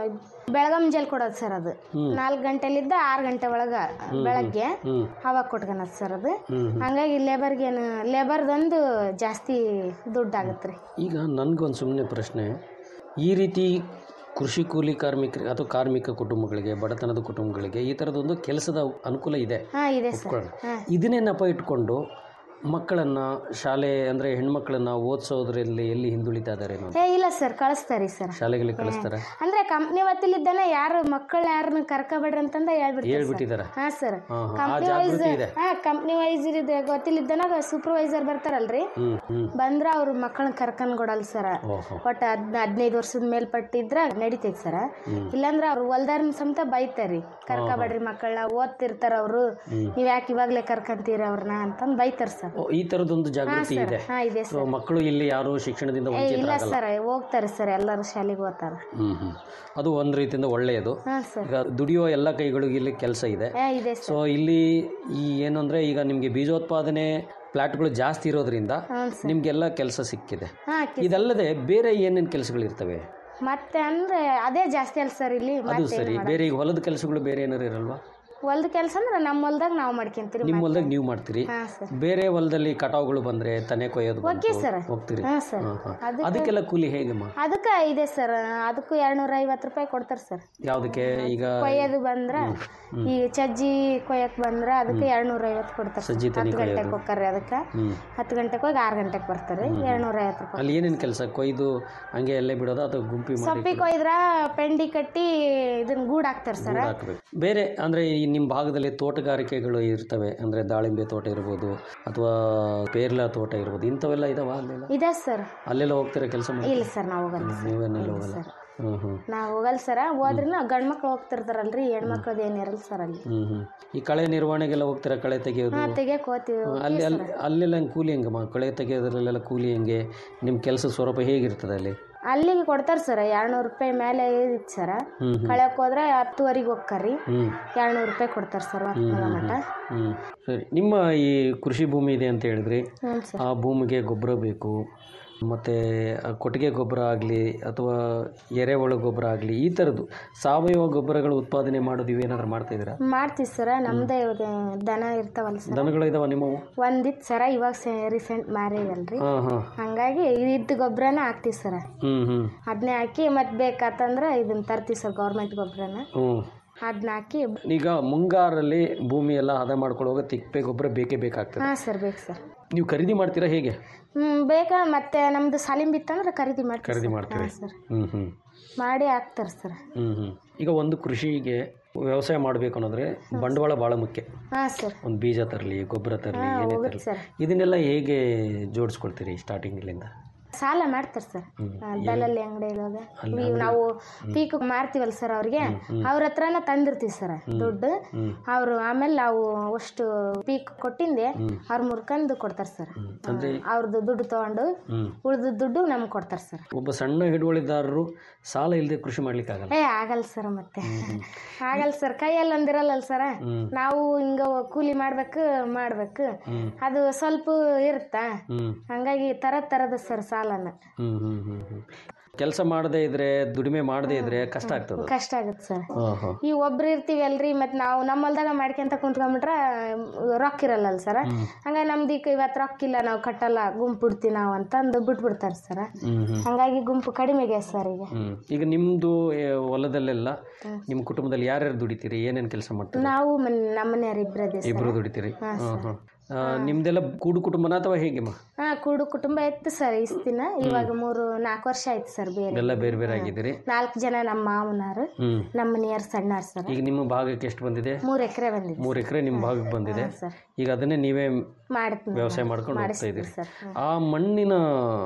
ಬೆಳಗಂ ಜಲ್ ಕೊಡೋದು ಸರ್ ಅದು ನಾಲ್ಕು ಗಂಟೆಲಿದ್ದ ಆರು ಗಂಟೆ ಒಳಗ ಬೆಳಗ್ಗೆ ಅವಾಗ ಕೊಟ್ಕೊಳದ್ ಸರ್ ಅದು ಹಂಗಾಗಿ ಲೇಬರ್ಗೇನು ಲೇಬರ್ದೊಂದು ಜಾಸ್ತಿ ದುಡ್ಡು ಆಗತ್ರಿ ಈಗ ನನಗೊಂದು ಸುಮ್ಮನೆ ಪ್ರಶ್ನೆ ಈ ರೀತಿ ಕೃಷಿ ಕೂಲಿ ಕಾರ್ಮಿಕರಿಗೆ ಅಥವಾ ಕಾರ್ಮಿಕ ಕುಟುಂಬಗಳಿಗೆ ಬಡತನದ ಕುಟುಂಬಗಳಿಗೆ ಈ ಥರದೊಂದು ಕೆಲಸದ ಅನುಕೂಲ ಇದೆ ಹಾ ಇದೆ ಸರ್ ಒಪ್ಕೊಳ್ಳೋಣ. ಇದನ್ನೇ ನೆಪ ಇಟ್ಕೊಂಡು ಮಕ್ಕಳನ್ನು ಶಾಲೆ ಅಂದರೆ ಹೆಣ್ಮಕ್ಳನ್ನ ಓದಿಸೋದ್ರಲ್ಲಿ ಎಲ್ಲಿ ಹಿಂದುಳಿತಾ ಇದ್ದಾರೆ ಅನ್ನೋದು ಏ ಇಲ್ಲ ಸರ್ ಕಳಿಸ್ತಾರಿ ಸರ್ ಶಾಲೆಗಳಿಗೆ ಕಳಿಸ್ತಾರೆ ಅಂದ್ರೆ ಕಂಪ್ನಿ ಹೊತ್ತಿಲಿದ್ದಾನೆ ಯಾರು ಮಕ್ಕಳನ್ನ ಯಾರನ್ನ ಕರ್ಕೊಬೇಡ್ರಿ ಅಂತಂದ ಹೇಳ್ಬಿಡ್ತಾರೆ ಹೇಳ್ಬಿಟ್ಟಿದ್ದಾರೆ ಹಾ ಸರ್ ಹಾ, ಹಾ. ಆ ಕಂಪ್ನಿ ವೈಸ್ ಜಾಗೃತಿ ಇದೆ ಹಾ ಕಂಪ್ನಿ ವೈಸ್ ಇದೆ ಗೊತ್ತಿಲ್ಲಿದ್ದಾನ ಸೂಪರ್ವೈಸರ್ ಬರ್ತಾರಲ್ರಿ ಹ್ಞೂ ಹ್ಞೂ ಬಂದ್ರ ಅವ್ರ ಮಕ್ಕಳನ್ನ ಕರ್ಕೊಂಡ್ ಕೊಡಲ್ಲ ಸರ್ ಓಹೋ ಒಟ್ಟು ಹದ್ ಹದಿನೈದು ವರ್ಷದ ಮೇಲ್ಪಟ್ಟಿದ್ರ ನಡಿತೈತಿ ಸರ್ ಇಲ್ಲಾಂದ್ರ ಅವ್ರು ಹೊಲ್ದಾರ್ನ ಸಮೇತ ಬೈತಾರ್ರಿ ಕರ್ಕೊಬೇಡ್ರಿ ಮಕ್ಕಳನ್ನ ಓದ್ತಿರ್ತಾರ ಅವ್ರು ನೀವ್ ಯಾಕೆ ಇವಾಗ್ಲೇ ಕರ್ಕಂತೀರಿ ಅವ್ರನ್ನ ಅಂತಂದ್ ಬೈತಾರ ಸರ್ ಓ, ಈ ಥರದೊಂದು ಜಾಗೃತಿ ಇದೆ ಹಾ ಇದೆ ಸೊ ಮಕ್ಕಳು ಇಲ್ಲಿ ಯಾರು ಶಿಕ್ಷಣದಿಂದ ಏ, ಇಲ್ಲ ವಂಚಿತರಾಗಲ್ಲ ಸರ್ ಹೋಗ್ತಾರೆ ಸರ್ ಎಲ್ಲರೂ ಶಾಲೆಗೆ ಹೋಗ್ತಾರ ಹ್ಞೂ ಹ್ಞೂ ಅದು ಒಂದು ರೀತಿಯಿಂದ ಒಳ್ಳೆಯದು ಹಾ ಸರ್ ಈಗ ದುಡಿಯೋ ಎಲ್ಲ ಕೈಗಳಿಗೂ ಇಲ್ಲಿ ಕೆಲಸ ಇದೆ ಏ ಇದೆ ಸರ್ ಸೊ ಇಲ್ಲಿ ಈ ಏನಂದ್ರೆ ಈಗ ನಿಮಗೆ ಬೀಜೋತ್ಪಾದನೆ ಪ್ಲಾಟ್ಗಳು ಜಾಸ್ತಿ ಇರೋದ್ರಿಂದ ಹ್ಞೂ ಸರ್ ನಿಮಗೆಲ್ಲ ಕೆಲಸ ಸಿಕ್ಕಿದೆ ಹಾ ಕಿ- ಇದಲ್ಲದೆ ಬೇರೆ ಏನೇನು ಕೆಲಸಗಳಿರ್ತವೆ ಮತ್ತೆ ಅಂದ್ರೆ ಅದೇ ಜಾಸ್ತಿ ಅಲ್ಲ ಸರ್ ಇಲ್ಲಿ ಅದು ಮತ್ತೆ ಸರಿ ಬೇರೆ ಈಗ ಹೊಲದ ಕೆಲಸಗಳು ಬೇರೆ ಏನಾರು ಇರಲ್ವಾ ಹೊಲ್ದ ಕೆಲಸ ಅಂದ್ರೆ ನಮ್ಮ ಹೊಲ್ದಾಗ ನಾವು ಮಾಡ್ಕೊಂತೀರಿ ನಿಮ್ಮ ಹೊಲದಾಗ ನೀವು ಮಾಡ್ತೀರಿ ಹಾ ಸರ್ ಬೇರೆ ಹೊಲದಲ್ಲಿ ಕಟಾವುಗಳು ಬಂದ್ರೆ ತನೆ ಕೊಯ್ಯೋದು ಬಂತು, ಓಕೆ ಸರ್ ಹೋಗ್ತೀರಿ ಹಾ ಸರ್ ಹಾ, ಹಾ. ಅದಕ್ಕೆ- ಅದಕ್ಕೆಲ್ಲ ಕೂಲಿ ಹೇಗಮ್ಮ ಅದಕ್ಕೆ ಇದೆ ಸರ್ ಅದಕ್ಕೂ ಎರಡ್ನೂರ ಐವತ್ತು ರೂಪಾಯಿ ಕೊಡ್ತಾರೆ ಸರ್ ಯಾವುದಕ್ಕೆ ಈಗ ಕೊಯ್ಯೋದು ಬಂದ್ರ ಈ ಚಜ್ಜಿ ಕೊಯ್ಯಕ್ ಬಂದ್ರ ಅದಕ್ಕೆ ಎರಡ್ನೂರ ಐವತ್ತು ಕೊಡ್ತಾರೆ ಸಜ್ಜಿ ಹತ್ತು ಗಂಟೆಗೆ ಹೋಗ್ತಾರೆ ಅದಕ್ಕೆ ಹ್ಮ್ ಹತ್ತು ಗಂಟೆಗೆ ಹೋಗಿ ಆರು ಗಂಟೆಗೆ ಬರ್ತಾರೆ ಎರಡ್ನೂರ ಐವತ್ತು ರೂಪಾಯಿ ಅಲ್ಲಿ ಏನೇನು ಕೆಲಸ ಕೊಯ್ದು ಹಂಗೆ ಎಲ್ಲೇ ಬಿಡೋದು ಅಥವಾ ಗುಂಪಿ ಮಾಡಿ ಸೊಪ್ಪಿ ಕೊಯ್ದ್ರ ಪೆಂಡಿ ಕಟ್ಟಿ ಇದನ್ನ ಗೂಡ್ ಹಾಕ್ತಾರೆ ಸರ್ ಹಾಕ್ಬೇಕು ಬೇರೆ ಅಂದ್ರೆ ಈ ನಿಮ್ಮ ಭಾಗದಲ್ಲಿ ತೋಟಗಾರಿಕೆಗಳು ಇರ್ತವೆ ಅಂದ್ರೆ ದಾಳಿಂಬೆ ತೋಟ ಇರ್ಬೋದು ಅಥವಾ ಪೇರ್ಲ ತೋಟ ಇರ್ಬೋದು ಇಂಥವೆಲ್ಲ ಇದಾವ ಅಲ್ಲೆಲ್ಲ ಇದೆ ಸರ್ ಅಲ್ಲೆಲ್ಲ ಹೋಗ್ತೀರಾ ಕೆಲಸ ಮಾಡಿ ಇಲ್ಲ ಸರ್ ನಾವು ಹೋಗಲ್ಲ ಸರ್ ನೀವೇನೆಲ್ಲ ಹೋಗಲ್ಲ ಹ್ಮ್ ಹ್ಮ್ ನಾವು ಹೋಗಲ್ಲ ಸರ ಹೋದ್ರೂ ಗಂಡ್ ಮಕ್ಳು ಹೋಗ್ತಿರ್ತಾರಲ್ರಿ ಹೆಣ್ಮಕ್ಳದ್ದು ಏನು ಇರಲ್ಲ ಸರ್ ಅಲ್ಲಿ ಹ್ಮ್ ಹ್ಮ್ ಈ ಕಳೆ ನಿರ್ವಹಣೆಗೆಲ್ಲ ಹೋಗ್ತೀರಾ ಕಳೆ ತೆಗೆಯೋದು ಹಾ ತೆಗಿಯಕ್ ಹೋಗ್ತೀವಿ ಅಲ್ಲಿ ಅಲ್ಲಿ ಅಲ್ಲೆಲ್ಲ ಹೆಂಗೆ ಕೂಲಿ ಹೆಂಗಮ್ಮ ಕಳೆ ತೆಗೆಯೋದ್ರಲ್ಲೆಲ್ಲ ಕೂಲಿ ಹೆಂಗೆ ನಿಮ್ಮ ಕೆಲಸದ ಸ್ವರೂಪ ಹೇಗಿರ್ತದೆ ಅಲ್ಲಿ ಅಲ್ಲಿಗೆ ಕೊಡ್ತಾರ ಸರ್ ಎರಡ್ನೂರು ರೂಪಾಯಿ ಮೇಲೆ ಇತ್ತು ಸರ ಹ್ಮ್ ಕಳ್ಯಕ್ ಹೋದ್ರೆ ಹತ್ತುವರೆಗೆ ಹೋಗ್ಕರಿ ಹ್ಮ್ ಎರಡ್ನೂರು ರೂಪಾಯಿ ಕೊಡ್ತಾರೆ ಸರ್ ಹೊತ್ತು ಮಟ ಹ್ಮ್ ಸರಿ ನಿಮ್ಮ ಈ ಕೃಷಿ ಭೂಮಿ ಇದೆ ಅಂತ ಹೇಳಿದ್ರಿ ಹ್ಞೂ ಸರ್ ಆ ಭೂಮಿಗೆ ಗೊಬ್ಬರ ಬೇಕು ಮತ್ತು ಕೊಟ್ಟಿಗೆ ಗೊಬ್ಬರ ಆಗಲಿ ಅಥವಾ ಎರೆಹುಳ ಗೊಬ್ಬರ ಆಗಲಿ ಈ ಥರದ್ದು ಸಾವಯವ ಗೊಬ್ಬರಗಳು ಉತ್ಪಾದನೆ ಮಾಡೋದು ಇವೇನಾದ್ರೂ ಮಾಡ್ತಾ ಇದ್ದೀರಾ ಮಾಡ್ತೀವಿ ಸರ ನಮ್ದೇ ಇದು ದನ ಇರ್ತಾವಲ್ಲ ಸರ್ ದನಗಳು ಇದಾವ ನಿಮ್ಮವು ಒಂದಿತ್ತು ಸರ ಇವಾಗ ರೀಸೆಂಟ್ ಮಾರಿವಲ್ರಿ ಹಾಂ ಹಾಂ ಹಂಗಾಗಿ ಇದ್ದ ಗೊಬ್ಬರನ ಹಾಕ್ತೀವಿ ಸರ ಹ್ಞೂ ಹ್ಞೂ ಅದನ್ನೇ ಹಾಕಿ ಮತ್ತೆ ಬೇಕಾತಂದ್ರೆ ಇದನ್ನ ತರ್ತೀವಿ ಸರ್ ಗೌರ್ಮೆಂಟ್ ಗೊಬ್ಬರನ ಹ್ಞೂ ಅದನ್ನ ಹಾಕಿ ಈಗ ಮುಂಗಾರಲ್ಲಿ ಭೂಮಿ ಎಲ್ಲ ಹದ ಮಾಡ್ಕೊಳ್ಳುವಾಗ ತಿಪ್ಪೆ ಗೊಬ್ಬರ ಬೇಕೇ ಬೇಕಾಗ್ತದೆ ಹಾಂ ಸರ್ ಬೇಕು ಸರ್ ನೀವು ಖರೀದಿ ಮಾಡ್ತೀರಾ ಹೇಗೆ ಹ್ಞೂ ಬೇಕಾ ಮತ್ತೆ ನಮ್ದು ಸಾಲಿಮ್ ಬಿತ್ತಂದ್ರೆ ಖರೀದಿ ಮಾಡ್ತೀವಿ ಖರೀದಿ ಸರ್. ಮಾಡ್ತೀರಿ ಹಾಂ ಸರ್ ಹ್ಞೂ ಹ್ಞೂ ಮಾಡಿ ಹಾಕ್ತಾರೆ ಸರ್ ಹ್ಞೂ ಹ್ಞೂ ಈಗ ಒಂದು ಕೃಷಿಗೆ ವ್ಯವಸಾಯ ಮಾಡಬೇಕು ಅನ್ನೋದ್ರೆ ಬಂಡವಾಳ ಭಾಳ ಮುಖ್ಯ ಹಾಂ ಸರ್ ಒಂದು ಬೀಜ ತರಲಿ ಗೊಬ್ಬರ ತರಲಿ ಏನೇ ತರಲಿ ಸರ್ ಇದನ್ನೆಲ್ಲ ಹೇಗೆ ಜೋಡಿಸ್ಕೊಳ್ತೀರಿ ಸ್ಟಾರ್ಟಿಂಗಿಂದ ಸಾಲ ಮಾಡ್ತಾರೆ ಸರ್ ದಲ್ಲಲ್ಲಿ ಅಂಗಡಿಗಳಾಗ ನಾವು ಪೀಕ್ ಮಾರ್ತೀವಲ್ಲ ಸರ್ ಅವ್ರಿಗೆ ಅವ್ರ ಹತ್ರನ ತಂದಿರ್ತೀವಿ ಸರ್ ದುಡ್ಡು ಅವರು ಆಮೇಲೆ ನಾವು ಅಷ್ಟು ಪೀಕ್ ಕೊಟ್ಟಿಂದೆ ಅವ್ರ ಮುರ್ಕಂದು ಕೊಡ್ತಾರೆ ಸರ್ ಅಂದ್ರೆ ಅವ್ರದ್ದು ದುಡ್ಡು ತಗೊಂಡು ಹ್ಮ್. ಉಳ್ದ ದುಡ್ಡು ನಮ್ಗೆ ಕೊಡ್ತಾರೆ ಸರ್ ಒಬ್ಬ ಸಣ್ಣ ಹಿಡುವಳಿದಾರರು ಸಾಲ ಇಲ್ಲದೆ ಕೃಷಿ ಮಾಡ್ಲಿಕ್ಕಾಗಲ್ಲ ಏ ಆಗಲ್ಲ ಸರ್ ಮತ್ತೆ ಆಗಲ್ಲ ಸರ್ ಕೈಯಲ್ಲಿ ಒಂದಿರಲ್ಲ ಸರ್ ನಾವು ಹಿಂಗ ಕೂಲಿ ಮಾಡ್ಬೇಕು ಮಾಡ್ಬೇಕು ಅದು ಸ್ವಲ್ಪ ಇರುತ್ತಾ ಹ್ಮ್ ಹಂಗಾಗಿ ತರ ತರದ ಸರ್ ಸಾಲನ ಹ್ಮ್ ಹ್ಮ್ ಹ್ಮ್ ಹ್ಮ್ ಕೆಲಸ ಮಾಡದೇ ಇದ್ರೆ ದುಡಿಮೆ ಮಾಡದೇ ಇದ್ರೆ ಕಷ್ಟ ಆಗ್ತದೆ ಕಷ್ಟ ಆಗತ್ತೆ ಸರ್ ಹಾಂ ಹಾಂ ಈ ಒಬ್ರು ಇರ್ತೀವಿ ಅಲ್ರಿ ಮತ್ತೆ ನಾವು ನಮ್ಮ ಹೊಲ್ದಾಗ ಮಾಡ್ಕೊಂತ ಕುಂತ್ಕೊಂಡ್ಬಿಟ್ರೆ ರೊಕ್ಕ ಇರಲ್ಲ ಸರ್ ಹಂಗಾಗಿ ನಮ್ದು ಈಗ ಇವತ್ತು ರೊಕ್ಕ ಇಲ್ಲ ನಾವು ಕಟ್ಟಲ್ಲ ಗುಂಪು ಬಿಡ್ತೀವಿ ನಾವು ಅಂತಂದು ಬಿಟ್ಬಿಡ್ತಾರೆ ಸರ್ ಹ್ಮ್ ಹ್ಮ್ ಹಂಗಾಗಿ ಗುಂಪು ಕಡಿಮೆಗೆ ಸರ್ ಈಗ ಹ್ಮ್ ಈಗ ನಿಮ್ದು ಏ, ಹೊಲದಲ್ಲೆಲ್ಲ ನಿಮ್ಮ ಕುಟುಂಬದಲ್ಲಿ ಯಾರ್ಯಾರು ದುಡಿತೀರಿ ಏನೇನು ಕೆಲಸ ಮಾಡ್ತೀರಿ ನಾವು ಮನ್ ನಮ್ಮ ಮನೆಯವ್ರು ಇಬ್ಬರದೇ ಸರ್ ಇಬ್ರು ದುಡಿತೀರಿ ಹಾಂ ಹಾಂ ನಿಮ್ದೆಲ್ಲ ಕೂಡು ಕುಟುಂಬನ ಅಥವಾ ಹೇಗೆಮ್ಮ ಹಾ ಕೂಡು ಕುಟುಂಬ ಇತ್ತು ಸರ್ ಇಷ್ಟು ದಿನ ಇವಾಗ ಮೂರು ನಾಲ್ಕು ವರ್ಷ ಆಯ್ತು ಸರ್ ಬೇರೆ ಎಲ್ಲ ಬೇರೆ ಬೇರೆ ಆಗಿದ್ದೀರಿ ನಾಲ್ಕು ಜನ ನಮ್ಮ ಮಾವನಾರು ಹ್ಮ್ ನಮ್ಮ ಮನೆಯವ್ರು ಸಣ್ಣಾರ್ ಸರ್ ಈಗ ನಿಮ್ಮ ಭಾಗಕ್ಕೆ ಎಷ್ಟು ಬಂದಿದೆ ಮೂರು ಎಕರೆ ಬಂದಿದೆ ಮೂರು ಎಕರೆ ನಿಮ್ಮ ಭಾಗಕ್ಕೆ ಬಂದಿದೆ ಸರ್ ಈಗ ಅದನ್ನೇ ನೀವೇ ಮಾಡ್ತೀನಿ ವ್ಯವಸಾಯ ಮಾಡ್ಕೊಂಡು ಹೋಗ್ತಾ ಇದ್ದೀರಿ ಸರ್ ಆ ಮಣ್ಣಿನ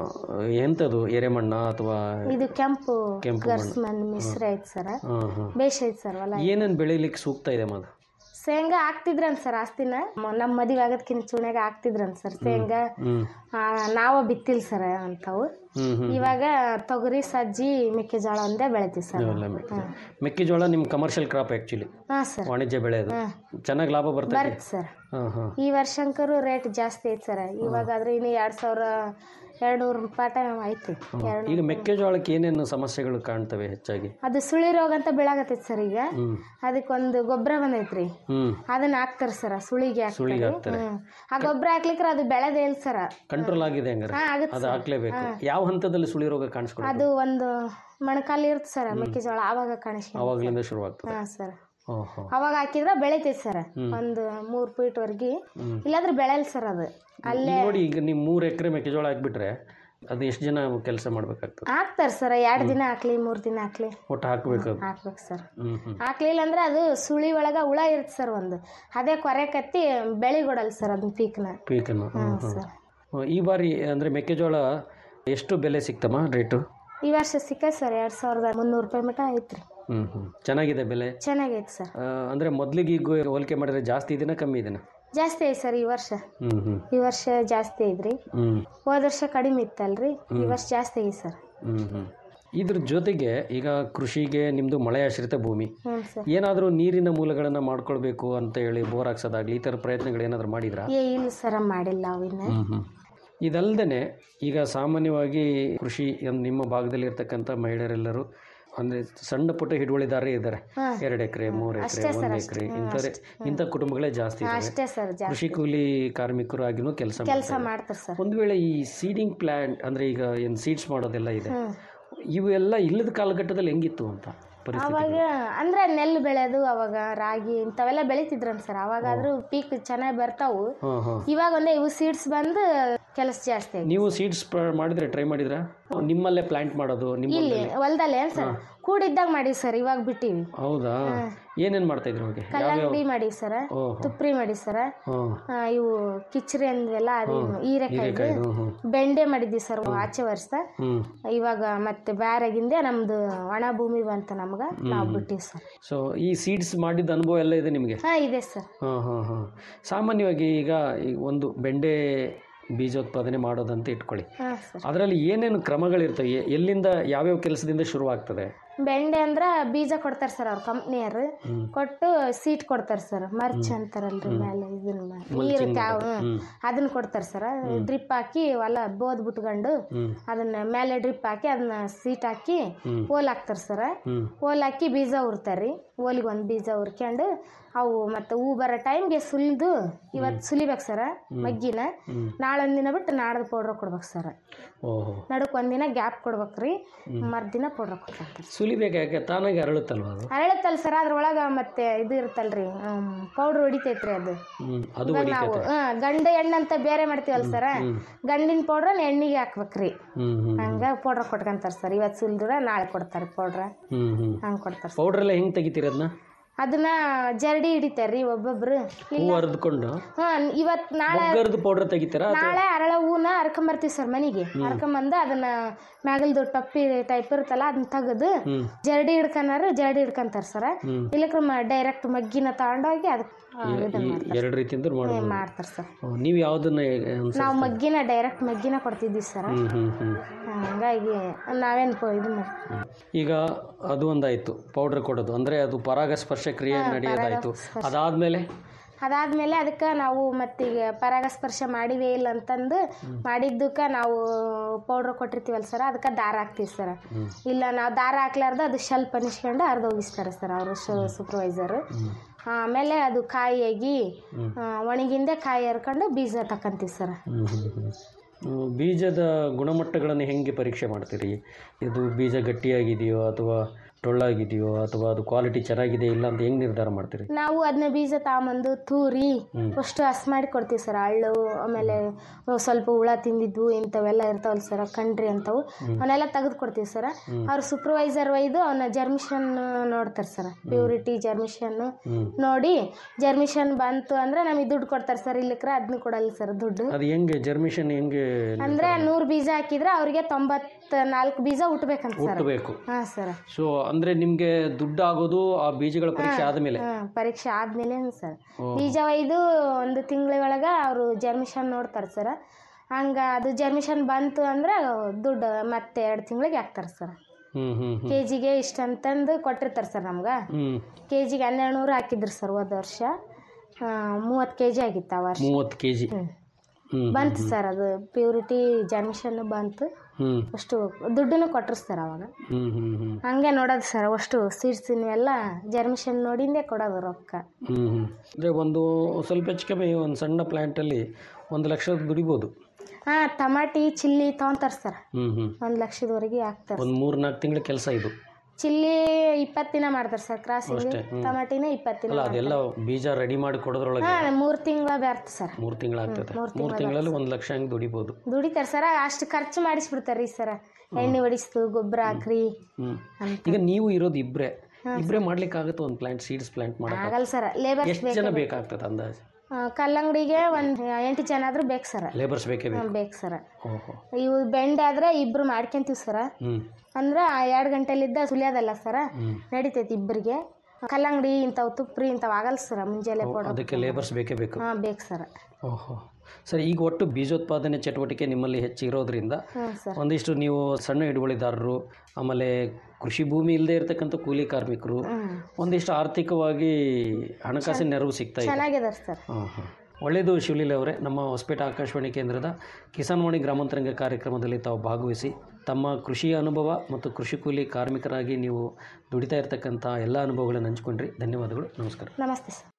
ಎಂಥದ್ದು ಎರೆಮಣ್ಣ ಅಥವಾ ಇದು ಕೆಂಪು ಕೆಂಪು ಗರ್ಸ್ ಮಣ್ಣು ಮಿಶ್ರ ಐತೆ ಸರ್ ಹಾಂ ಹಾಂ ಬೇಷ್ ಐತೆ ಸರ್ ಹೊಲ ಏನೇನು ಬೆಳಿಲಿಕ್ಕೆ ಸೂಕ್ತ ಇದೆ ಮಾದು ಶೇಂಗಾ ಹಾಕ್ತಿದ್ರಂತ ಸರ್ ಆಸ್ತಿನ ಮ- ನಮ್ಮ ಮದುವೆ ಆಗೋದ್ಕಿಂತ ಚೂನ್ಯಾಗ ಹಾಕ್ತಿದ್ರಂತ ಸರ್ ಶೇಂಗಾ ಹ್ಮ್ ಆ, ನಾವ ಬಿತ್ತಿಲ್ಲ ಸರ್ ಅಂತಾವು ಹ್ಮ್ ಹ್ಮ್ ಇವಾಗ ತೊಗರಿ ಸಜ್ಜಿ ಮೆಕ್ಕೆಜೋಳ ಒಂದೇ ಬೆಳಿತೀವಿ ಸರ್ ಇವೆಲ್ಲ ಮೆಕ್ಕೆ- ಮೆಕ್ಕೆಜೋಳ ನಿಮ್ಮ ಕಮರ್ಷಿಯಲ್ ಕ್ರಾಪ್ ಆ್ಯಕ್ಚುಲಿ ಹಾಂ ಸರ್ ವಾಣಿಜ್ಯ ಬೆಳೆ ಅದು ಚೆನ್ನಾಗಿ ಲಾಭ ಬರ್ತದೆ ಬರುತ್ತೆ ಸರ್ ಹಾಂ ಹಾಂ ಈ ವರ್ಷಂಕರು ರೇಟ್ ಜಾಸ್ತಿ ಐತೆ ಸರ್ ಇವಾಗ ಆದ್ರೆ ಇನ್ನು ಎರಡು ಸಾವಿರ ಎರಡು ನೂರು ರೂಪಾಯಿ ಐತಿ ಎರಡು ಈಗ ಮೆಕ್ಕೆಜೋಳಕ್ಕೆ ಏನೇನು ಸಮಸ್ಯೆಗಳು ಕಾಣ್ತವೆ ಹೆಚ್ಚಾಗಿ ಅದು ಸುಳಿ ರೋಗ ಅಂತ ಬೀಳಾಗತ್ತೈತಿ ಸರ್ ಈಗ ಹ್ಮ್ ಅದಕ್ಕೊಂದು ಗೊಬ್ಬರ ಬಂದೈತ್ರಿ ಹ್ಮ್ ಅದನ್ನ ಹಾಕ್ತಾರ ಸರ್ ಸುಳಿಗೆ ಸುಳಿಗೆ ಹಾಕ್ತಾರೆ ಹಾಕ್ತಾರೆ ಹ್ಮ್ ಆ ಗೊಬ್ಬರ ಹಾಕ್ಲಿಕ್ರೆ ಅದು ಬೆಳೆದೇ ಇಲ್ಲ ಸರ್ ಕಂಟ್ರೋಲ್ ಆಗಿದೆ ಹಂಗಾರೆ ಹಾ ಆಗತ್ತೆ ಅದು ಹಾಕ್ಲೇಬೇಕು ಯಾವ ಹಂತದಲ್ಲಿ ಸುಳಿ ರೋಗ ಕಾಣಿಸ್ಕೊಳ್ಳೋದು ಅದು ಒಂದು ಮೊಣಕಾಲು ಇರುತ್ತೆ ಸರ್ ಮೆಕ್ಕೆಜೋಳ ಆವಾಗ ಕಾಣಿಸ್ಕೊಂಡು ಅವಾಗ್ಲಿಂದ ಶುರುವಾಗ್ತದೆ ಹಾ ಸರ್ ಓ ಹೋ ಅವಾಗ ಹಾಕಿದ್ರೆ ಬೆಳಿತೈತಿ ಸರ್ ಒಂದು ಮೂರು ಫೀಟ್ ವರ್ಗಿ ಇಲ್ಲಾಂದ್ರೆ ಬೆಳೆಯಲ್ಲ ಸರ್ ಅದು ಅಲ್ಲೇ ಈಗ ನೋಡಿ ಈಗ ನೀವು ಮೂರು ಎಕರೆ ಮೆಕ್ಕೆಜೋಳ ಹಾಕ್ಬಿಟ್ರೆ ಅದು ಎಷ್ಟು ಜನ ಕೆಲಸ ಮಾಡ್ಬೇಕಾಗ್ತದೆ ಹಾಕ್ತಾರ ಸರ್ ಎರಡು ದಿನ ಹಾಕ್ಲಿ ಮೂರು ದಿನ ಹಾಕ್ಲಿ ಒಟ್ಟು ಹಾಕ್ಬೇಕು ಅದು ಹಾಕ್ಬೇಕು ಸರ್ ಹ್ಮ್ ಹ್ಮ್ ಹಾಕ್ಲಿಲ್ಲ ಅಂದ್ರೆ ಅದು ಸುಳಿ ಒಳಗ ಹುಳ ಇರುತ್ತೆ ಸರ್ ಒಂದು ಅದೇ ಕೊರೆ ಕತ್ತಿ ಬೆಳಿಗೊಡಲ್ಲ ಸರ್ ಅದನ್ನ ಪೀಕ್ನ ಪೀಕನ್ನು ಹ್ಮ್ ಹ್ಮ್ ಸರ್ ಈ ಬಾರಿ ಅಂದರೆ ಮೆಕ್ಕೆಜೋಳ ಎಷ್ಟು ಬೆಲೆ ಸಿಕ್ತಮ್ಮ ರೇಟು ಈ ವರ್ಷ ಸಿಕ್ಕ ಸರ್ ಎರಡು ಸಾವಿರದ ಮುನ್ನೂರು ರೂಪಾಯಿ ಮಟ ಐತ್ರಿ ಹ್ಞೂ ಹ್ಞೂ ಚೆನ್ನಾಗಿದೆ ಬೆಲೆ ಚೆನ್ನಾಗೈತೆ ಸರ್ ಆ, ಅಂದ್ರೆ ಮೊದಲಿಗೆ ಈಗ ಹೋಲಿಕೆ ಮಾಡಿದ್ರೆ ಜಾಸ್ತಿ ಇದೆನಾ ಕಮ್ಮಿ ಇದೆನಾ ಜಾಸ್ತಿ ಐತೆ ಸರ್ ಈ ವರ್ಷ ಹ್ಞೂ ಹ್ಞೂ ಈ ವರ್ಷ ಜಾಸ್ತಿ ಐತ್ರಿ ಹ್ಞೂ ಹೋದ ವರ್ಷ ಕಡಿಮೆ ಇತ್ತಲ್ರಿ ಈ ವರ್ಷ ಜಾಸ್ತಿ ಐತಿ ಸರ್ ಹ್ಞೂ ಹ್ಞೂ ಇದ್ರ ಜೊತೆಗೆ ಈಗ ಕೃಷಿಗೆ ನಿಮ್ಮದು ಮಳೆ ಆಶ್ರಿತ ಭೂಮಿ ಹ್ಞೂ ಸರ್ ಏನಾದರೂ ನೀರಿನ ಮೂಲಗಳನ್ನು ಮಾಡ್ಕೊಳ್ಬೇಕು ಅಂತ ಹೇಳಿ ಬೋರ್ ಹಾಕ್ಸೋದಾಗ್ಲಿ ಈ ಥರ ಪ್ರಯತ್ನಗಳು ಏನಾದರೂ ಮಾಡಿದ್ರಾ ಏ ಇಲ್ಲ ಸರ್ ಮಾಡಿಲ್ಲ ಅವಿನ್ನ ಹ್ಞೂ ಹ್ಞೂ ಇದಲ್ಲದೆ ಈಗ ಸಾಮಾನ್ಯವಾಗಿ ಕೃಷಿ ಅನ್- ನಿಮ್ಮ ಭಾಗದಲ್ಲಿ ಇರ್ತಕ್ಕಂಥ ಮಹಿಳೆಯರೆಲ್ಲರೂ ಅಂದರೆ ಸಣ್ಣ ಪುಟ್ಟ ಹಿಡುವಳಿದಾರರೇ ಇದ್ದಾರೆ ಎರಡು ಎಕರೆ ಮೂರು ಎಕರೆ ಒಂದು ಎಕರೆ ಇಂಥವ್ರೆ ಇಂಥ ಕುಟುಂಬಗಳೇ ಜಾಸ್ತಿ ಇದ್ದಾವೆ ಅಷ್ಟೇ ಸರ್ ಜಾಸ್ತಿ ಕೃಷಿ ಕೂಲಿ ಕಾರ್ಮಿಕರು ಆಗಿನೂ ಕೆಲಸ ಕೆಲಸ ಮಾಡ್ತಾರೆ ಸರ್ ಒಂದು ವೇಳೆ ಈ ಸೀಡಿಂಗ್ ಪ್ಲಾಂಟ್ ಅಂದರೆ ಈಗ ಏನು ಸೀಡ್ಸ್ ಮಾಡೋದೆಲ್ಲ ಇದೆ ಇವೆಲ್ಲ ಇಲ್ಲದ ಕಾಲಘಟ್ಟದಲ್ಲಿ ಹೆಂಗಿತ್ತು ಅಂತ ಪರಿಸ್ಥಿತಿ ಅವಾಗ ಅಂದ್ರೆ ನೆಲ್ಲು ಬೆಳೆಯೋದು ಅವಾಗ ರಾಗಿ ಇಂಥವೆಲ್ಲ ಬೆಳಿತಿದ್ರಂತ ಸರ್ ಅವಾಗಾದ್ರೂ ಪೀಕ್ ಚೆನ್ನಾಗಿ ಬರ್ತಾವು ಹಾಂ ಹಾಂ ಇವಾಗ ಒಂದೇ ಇವು ಸೀಡ್ಸ್ ಬಂದು ಕೆಲಸ ಜಾಸ್ತಿ ಆಯ್ತು ನೀವು ಸೀಡ್ಸ್ ಮಾಡಿದ್ರೆ ಟ್ರೈ ಮಾಡಿದ್ರಾ ನಿಮ್ಮಲ್ಲೇ ಪ್ಲಾಂಟ್ ಮಾಡೋದು ನಿಮ್ಮ ಇಲ್ಲಿ ಹೊಲದಲ್ಲೇ ಸರ್ ಕೂಡಿದ್ದಾಗ ಮಾಡಿವಿ ಸರ್ ಇವಾಗ ಬಿಟ್ಟಿವಿ ಹೌದಾ ಏನೇನು ಮಾಡ್ತಾ ಇದ್ರು ಅವ್ರಿಗೆ ಕಲ್ಲಂಗಡಿ ಮಾಡಿವಿ ಸರ್ ಓಹೋ ತುಪ್ರಿ ಮಾಡಿವಿ ಸರ್ ಹಾಂ ಇವು ಕಿಚ್ರಿ ಅಂದ್ವೆಲ್ಲ ಅದು ಹೀರೆಕಾಯ್ದು ಹ್ಞೂ ಹ್ಞೂ ಬೆಂಡೆ ಮಾಡಿದ್ವಿ ಸರ್ ಆಚೆ ವರ್ಷ ಹ್ಞೂ ಇವಾಗ ಮತ್ತೆ ಬ್ಯಾರಾಗಿಂದೆ ನಮ್ದು ಒಣ ಭೂಮಿ ಬಂತ ನಮ್ಗ ನಾವು ಬಿಟ್ಟಿವಿ ಸರ್ ಸೊ ಈ ಸೀಡ್ಸ್ ಮಾಡಿದ ಅನುಭವ ಎಲ್ಲ ಇದೆ ನಿಮಗೆ ಹಾ ಇದೆ ಸರ್ ಹಾಂ ಹಾಂ ಹಾಂ ಸಾಮಾನ್ಯವಾಗಿ ಈಗ ಈ ಒಂದು ಬೆಂಡೆ ಬೀಜೋತ್ಪಾದನೆ ಮಾಡೋದಂತ ಇಟ್ಕೊಳ್ಳಿ ಹಾ ಸರ್ ಅದರಲ್ಲಿ ಏನೇನು ಕ್ರಮಗಳಿರ್ತವೆ ಎ- ಎಲ್ಲಿಂದ ಯಾವ್ಯಾವ ಕೆಲಸದಿಂದ ಶುರುವಾಗ್ತದೆ ಬೆಂಡೆ ಅಂದ್ರ ಬೀಜ ಕೊಡ್ತಾರ ಸರ್ ಅವ್ರ ಕಂಪ್ನಿಯರು ಕೊಟ್ಟು ಸೀಟ್ ಕೊಡ್ತಾರ ಸರ್ ಮರ್ಚ್ ಅಂತಾರಲ್ರಿ ಮೇಲೆ ಇದನ್ನ ನೀರು ತ್ಯಾವ್ ಅದನ್ನ ಕೊಡ್ತಾರ ಸರ್ ಡ್ರಿಪ್ ಹಾಕಿ ಹೊಲ ಬೋದ್ ಬಿಟ್ಕೊಂಡು ಅದನ್ನ ಮೇಲೆ ಡ್ರಿಪ್ ಹಾಕಿ ಅದನ್ನ ಸೀಟ್ ಹಾಕಿ ಓಲ್ ಹಾಕ್ತಾರ ಸರ್ ಹ್ಮ್. ಓಲ್ ಹಾಕಿ ಬೀಜ ಉರ್ತಾರ್ರಿ ಓಲಿಗೆ ಒಂದು ಬೀಜ ಉರ್ಕೊಂಡು ಅವು ಮತ್ತೆ ಹೂ ಬರೋ ಟೈಮ್ಗೆ ಸುಲಿದು ಇವತ್ತು ಸುಲಿಬೇಕು ಸರ್ ಮಗ್ಗಿನ ನಾಳೆ ಒಂದಿನ ಬಿಟ್ಟು ನಾಡ್ದು ಪೌಡ್ರ್ ಕೊಡ್ಬೇಕು ಸರ್ ಓಹೋ ನಡುಕ್ ಒಂದಿನ ಗ್ಯಾಪ್ ಕೊಡ್ಬೇಕ್ರಿ ಮರ್ದಿನ ಪೌಡ್ರ್ ಕೊಡ್ತಾರೆ ಸುಲಿಬೇಕು ಯಾಕೆ ತಾನಾಗಿ ಅರಳುತ್ತಲ್ವ ಅದು ಅರಳತ್ತಲ್ಲ ಸರ್ ಅದ್ರೊಳಗ ಮತ್ತೆ ಇದು ಇರುತ್ತಲ್ರಿ ಪೌಡ್ರ್ ಹೊಡಿತೈತ್ರಿ ಅದು ಹ್ಮ್ ಅದು ಇವಾಗ ನಾವು ಹಾ ಗಂಡ ಹೆಣ್ಣು ಅಂತ ಬೇರೆ ಮಾಡ್ತೀವಲ್ಲ ಸರ್ ಗಂಡಿನ ಪೌಡ್ರ್ ಎಣ್ಣಿಗೆ ಹಾಕ್ಬೇಕ್ರಿ ಹ್ಮ್ ಹ್ಮ್ ಹಂಗ ಪೌಡ್ರ್ ಕೊಟ್ಕೊಂತಾರ ಸರ್ ಇವತ್ತು ಸುಲ್ದ್ರ ನಾಳೆ ಕೊಡ್ತಾರೆ ಪೌಡ್ರ್ ಹ್ಮ್ ಹ್ಮ್ ಹಂಗೆ ಕೊಡ್ತಾರೆ ಸರ್ ಪೌಡ್ರ್ ಎಲ್ಲ ಹೆಂಗೆ ತೆಗಿತೀರಿ ಅದನ್ನ ಅದನ್ನ ಜರಡಿ ಹಿಡಿತಾರ್ರಿ ಒಬ್ಬೊಬ್ರು ಹೂ ಹರಿದ್ಕೊಂಡು ಹಾ ಇವತ್ ನಾಳೆ ಒಗ್ಗರ್ದು ಪೌಡ್ರ್ ತೆಗಿತೀರಾ ನಾಳೆ ಅರಳ ಹೂನ ಹರ್ಕೊಂಬರ್ತೀವಿ ಸರ್ ಮನೆಗೆ ಹರ್ಕೊಂಬಂದು ಅದನ್ನ ಮ್ಯಾಗಲ್ದು ಟಪ್ಪಿ ಟೈಪ್ ಇರುತ್ತಲ್ಲ ಅದನ್ನ ತೆಗೆದು ಜರಡಿ ಹಿಡ್ಕನಾರು ಜರಡಿ ಹಿಡ್ಕಂತಾರ ಸರ್ ಇಲ್ಲಕ್ರ ಡೈರೆಕ್ಟ್ ಮಗ್ಗಿನ ತಗೊಂಡೋಗಿ ಅದಕ್ಕೆ ಈ ಎರಡು ರೀತಿಯಿಂದ ಮಾಡ್ಬೋದು ಮಾಡ್ತಾರ ಸರ್ ಓ, ನೀವು ಯಾವುದನ್ನ ಅನ್ಸ ನಾವು ಮಗ್ಗಿನ ಡೈರೆಕ್ಟ್ ಮಗ್ಗಿನ ಕೊಡ್ತಿದ್ವಿ ಸರ್ ಹ್ಮ್ ಹ್ಮ್ ಹ್ಮ್ ಹಂಗಾಗಿ ನಾವೇನು ಇದು ಮಾಡಿ ಈಗ ಅದು ಒಂದಾಯ್ತು ಪೌಡ್ರ್ ಕೊಡೋದು ಅಂದ್ರೆ ಅದು ಪರಾಗಸ್ಪರ್ಶ ಕ್ರಿಯೆ ನಡೆಯೋದಾಯ್ತು ಅದಾದ್ಮೇಲೆ ಅದಾದ್ಮೇಲೆ ಅದಕ್ಕೆ ನಾವು ಮತ್ತೀಗ ಪರಾಗಸ್ಪರ್ಶ ಮಾಡಿವೇ ಇಲ್ಲ ಅಂತಂದು ಮಾಡಿದ್ದಕ್ಕೆ ನಾವು ಪೌಡ್ರ್ ಕೊಟ್ಟಿರ್ತೀವಲ್ಲ ಸರ್ ಅದಕ್ಕೆ ದಾರ ಹಾಕ್ತೀವಿ ಸರ್ ಇಲ್ಲ ನಾವು ದಾರ ಹಾಕ್ಲಾರ್ದು ಅದು ಶೆಲ್ಪ್ ಅನಿಸ್ಕೊಂಡು ಅರ್ಧ ಹೋಗಿಸ್ತಾರೆ ಸರ್ ಅವರು ಸೂಪರ್ವೈಸರು ಆಮೇಲೆ ಅದು ಕಾಯಿಯಾಗಿ ಆ, ಒಣಗಿಂದೆ ಕಾಯಿ ಹರ್ಕೊಂಡು ಬೀಜ ತಕ್ಕಂತೀವಿ ಸರ್ ಹ್ಮ್ ಹ್ಮ್ ಹ್ಮ್. ಹ್ಮ್, ಬೀಜದ ಗುಣಮಟ್ಟಗಳನ್ನು ಹೆಂಗೆ ಪರೀಕ್ಷೆ ಮಾಡ್ತೀರಿ ಇದು ಬೀಜ ಗಟ್ಟಿಯಾಗಿದೆಯೋ ಅಥವಾ ಟೊಳ್ಳಾಗಿದೆಯೋ ಅಥವಾ ಅದು ಕ್ವಾಲಿಟಿ ಚೆನ್ನಾಗಿದೆ ಇಲ್ಲ ಅಂತ ಹೆಂಗೆ ನಿರ್ಧಾರ ಮಾಡ್ತೀರಿ ನಾವು ಅದನ್ನ ಬೀಜ ತಗೊಂಬಂದು ತೂರಿ ಅಷ್ಟು ಹಸ್ ಮಾಡಿ ಕೊಡ್ತೀವಿ ಸರ್ ಹಳ್ಳು ಆಮೇಲೆ ಸ್ವಲ್ಪ ಹುಳ ತಿಂದಿದ್ವು ಇಂಥವೆಲ್ಲ ಇರ್ತಾವಲ್ಲ ಸರ್ ಕಂಡ್ರಿ ಅಂತವು ಅವನ್ನೆಲ್ಲ ತೆಗೆದು ಕೊಡ್ತೀವಿ ಸರ್ ಅವ್ರ ಸೂಪರ್ವೈಸರ್ ಒಯ್ದು ಅವನ್ನ ಜರ್ಮಿಷನ್ ನೋಡ್ತಾರೆ ಸರ್ ಪ್ಯೂರಿಟಿ ಜರ್ಮಿಷನ್ ನೋಡಿ ಜರ್ಮಿಷನ್ ಬಂತು ಅಂದ್ರೆ ನಮಗೆ ದುಡ್ಡು ಕೊಡ್ತಾರೆ ಸರ್ ಇಲ್ಲಕ್ರೆ ಅದನ್ನ ಕೊಡಲ್ಲ ಸರ್ ದುಡ್ಡು ಅದು ಹೆಂಗೆ ಜರ್ಮಿಷನ್ ಹೆಂಗೆ ಅಂದ್ರೆ ನೂರು ಬೀಜ ಹಾಕಿದ್ರೆ ಅವ್ರಿಗೆ ತೊಂಬತ್ ನಾಲ್ಕು ಬೀಜ ಹುಟ್ಬೇಕಂತ ಸರ್ ಹುಟ್ಟಬೇಕು ಹಾಂ ಸರ್ ಸೊ ಅಂದ್ರೆ ನಿಮ್ಗೆ ದುಡ್ಡು ಆಗೋದು ಆ ಬೀಜಗಳ ಪರೀಕ್ಷೆ ಆದ್ಮೇಲೆ ಹ್ಮ್, ಪರೀಕ್ಷೆ ಆದ್ಮೇಲೆ ಸರ್ ಬೀಜ ಒಯ್ದು ಒಂದು ತಿಂಗಳ ಒಳಗೆ ಅವರು ಜರ್ಮಿಷನ್ ನೋಡ್ತಾರೆ ಸರ್ ಹಂಗ ಅದು ಜರ್ಮಿಷನ್ ಬಂತು ಅಂದ್ರೆ ದುಡ್ಡು ಮತ್ತೆ ಎರಡು ತಿಂಗಳಿಗೆ ಹಾಕ್ತಾರೆ ಸರ್ ಹ್ಮ್ ಹ್ಮ್ ಹ್ಮ್ ಕೆ ಜಿಗೆ ಇಷ್ಟು ಅಂತಂದು ಕೊಟ್ಟಿರ್ತಾರೆ ಸರ್ ನಮ್ಗೆ ಹ್ಮ್ ಕೆ ಜಿಗೆ ಹನ್ನೆರಡು ನೂರು ಹಾಕಿದ್ರು ಸರ್ ಹೋದ ವರ್ಷ ಮೂವತ್ತು ಕೆ ಜಿ ಆಗಿತ್ತು ಆ ವರ್ಷ ಮೂವತ್ತು ಕೆ ಜಿ ಹ್ಮ್ ಬಂತು ಸರ್ ಅದು ಪ್ಯೂರಿಟಿ ಜರ್ಮಿಷನ್ ಬಂತು ಹ್ಮ್ ಅಷ್ಟು ದುಡ್ಡನ್ನು ಕೊಟ್ರು ಸರ್ ಅವಾಗ ಹ್ಮ್ ಹ್ಮ್ ಹ್ಮ್ ಹಂಗೆ ನೋಡೋದು ಸರ್ ಅಷ್ಟು ಸೀಡ್ಸ್ ಎಲ್ಲ ಜರ್ಮಿಷನ್ ನೋಡಿಂದೇ ಕೊಡೋದು ರೊಕ್ಕ ಹ್ಮ್ ಹ್ಮ್ ಅಂದ್ರೆ ಒಂದು ಸ್ವಲ್ಪ ಹೆಚ್ಚು ಕಮ್ಮಿ ಒಂದು ಸಣ್ಣ ಪ್ಲಾಂಟಲ್ಲಿ ಒಂದು ಲಕ್ಷ ದುಡಿಬೋದು ಹಾಂ ಟಮಾಟಿ ಚಿಲ್ಲಿ ತೊಗೊಂತಾರೆ ಸರ್ ಹ್ಮ್ ಹ್ಮ್ ಒಂದು ಲಕ್ಷದವರೆಗೆ ಹಾಕ್ತಾರೆ ಒಂದು ಮೂರು ನಾಲ್ಕು ತಿಂಗಳ ಕೆಲಸ ಇದು ಚಿಲ್ಲಿ ಇಪ್ಪತ್ತು ದಿನ ಮಾಡ್ತಾರೆ ಸರ್ ಕ್ರಾಸಿಂಗ್ ಟಮಾಟಿನ ಇಪ್ಪತ್ತು ದಿನ ಅಲ್ಲ ಅದೆಲ್ಲ ಬೀಜ ರೆಡಿ ಮಾಡಿ ಕೊಡೋದ್ರೊಳಗೆ ಹಾಂ ಮೂರು ತಿಂಗಳ ಬೇರ್ತು ಸರ್ ಮೂರು ತಿಂಗಳಾಗ್ತದೆ ಮೂರು ತಿಂಗಳಲ್ಲಿ ಒಂದು ಲಕ್ಷ ಹಂಗೆ ದುಡಿಬೋದು ದುಡಿತಾರೆ ಸರ್ ಅಷ್ಟು ಖರ್ಚು ಮಾಡಿಸ್ಬಿಡ್ತಾರೆ ರೀ ಸರ್ ಎಣ್ಣೆ ಹೊಡಿಸ್ತು ಗೊಬ್ಬರ ಹಾಕ್ರಿ ಹ್ಮ್ ಈಗ ನೀವು ಇರೋದು ಇಬ್ರೇ ಇಬ್ರೇ ಮಾಡ್ಲಿಕ್ಕೆ ಆಗುತ್ತೆ ಒಂದು ಪ್ಲಾಂಟ್ ಸೀಡ್ಸ್ ಪ್ಲಾಂಟ್ ಮಾಡಕ್ಕೆ ಆಗಲ್ಲ ಸರ್ ಲೇಬರ್ಸ್ ಎಷ್ಟು ಜನ ಬೇಕಾಗ್ತದೆ ಅಂದಾಜು ಕಲ್ಲಂಗಡಿಗೆ ಒಂದು ಎಂಟು ಜನ ಆದ್ರೂ ಬೇಕು ಸರ್ ಲೇಬರ್ಸ್ ಬೇಕೇ ಬೇಕು ಬೇಕು ಸರ್ ಓಹೋ ಇವು ಬೆಂಡೆ ಆದ್ರೆ ಇಬ್ರು ಮಾಡ್ಕೊಂತೀವಿ ಸರ ಹ್ಮ್ ಅಂದ್ರೆ ಎರಡು ಗಂಟೆಲಿದ್ದ ಸುಲಿಯೋದಲ್ಲ ಸರ ನಡಿತೈತಿ ಇಬ್ಬರಿಗೆ ಕಲ್ಲಂಗಡಿ ಇಂಥವು ತುಪ್ರಿ ಇಂಥವು ಆಗಲ್ಲ ಸರ ಮುಂಜಾನೆ ಕೊಡೋ ಅದಕ್ಕೆ ಲೇಬರ್ಸ್ ಬೇಕೇ ಬೇಕು ಹಾಂ ಬೇಕು ಸರ ಓಹೋ ಸರಿ ಈಗ ಒಟ್ಟು ಬೀಜೋತ್ಪಾದನೆ ಚಟುವಟಿಕೆ ನಿಮ್ಮಲ್ಲಿ ಹೆಚ್ಚಿರೋದ್ರಿಂದ ಹ್ಞೂ ಸರ್ ಒಂದಿಷ್ಟು ನೀವು ಸಣ್ಣ ಹಿಡುವಳಿದಾರರು ಆಮೇಲೆ ಕೃಷಿ ಭೂಮಿ ಇಲ್ಲದೆ ಇರತಕ್ಕಂಥ ಕೂಲಿ ಕಾರ್ಮಿಕರು ಒಂದಿಷ್ಟು ಆರ್ಥಿಕವಾಗಿ ಹಣಕಾಸಿನ ನೆರವು ಸಿಗ್ತಾ ಇದೆ ಚೆನ್ನಾಗಿದಾರೆ ಸರ್ ಹಾಂ ಹಾಂ ಒಳ್ಳೆಯದು ಶಿವಲೀಲೆ ಅವರೇ ನಮ್ಮ ಹೊಸಪೇಟೆ ಆಕಾಶವಾಣಿ ಕೇಂದ್ರದ ಕಿಸಾನ್ವಾಣಿ ಗ್ರಾಮಾಂತರಂಗ ಕಾರ್ಯಕ್ರಮದಲ್ಲಿ ತಾವು ಭಾಗವಹಿಸಿ ತಮ್ಮ ಕೃಷಿ ಅನುಭವ ಮತ್ತು ಕೃಷಿ ಕೂಲಿ ಕಾರ್ಮಿಕರಾಗಿ ನೀವು ದುಡಿತಾ ಇರತಕ್ಕಂಥ ಎಲ್ಲ ಅನುಭವಗಳನ್ನು ಹಂಚ್ಕೊಂಡ್ರಿ ಧನ್ಯವಾದಗಳು ನಮಸ್ಕಾರ ನಮಸ್ತೆ ಸರ್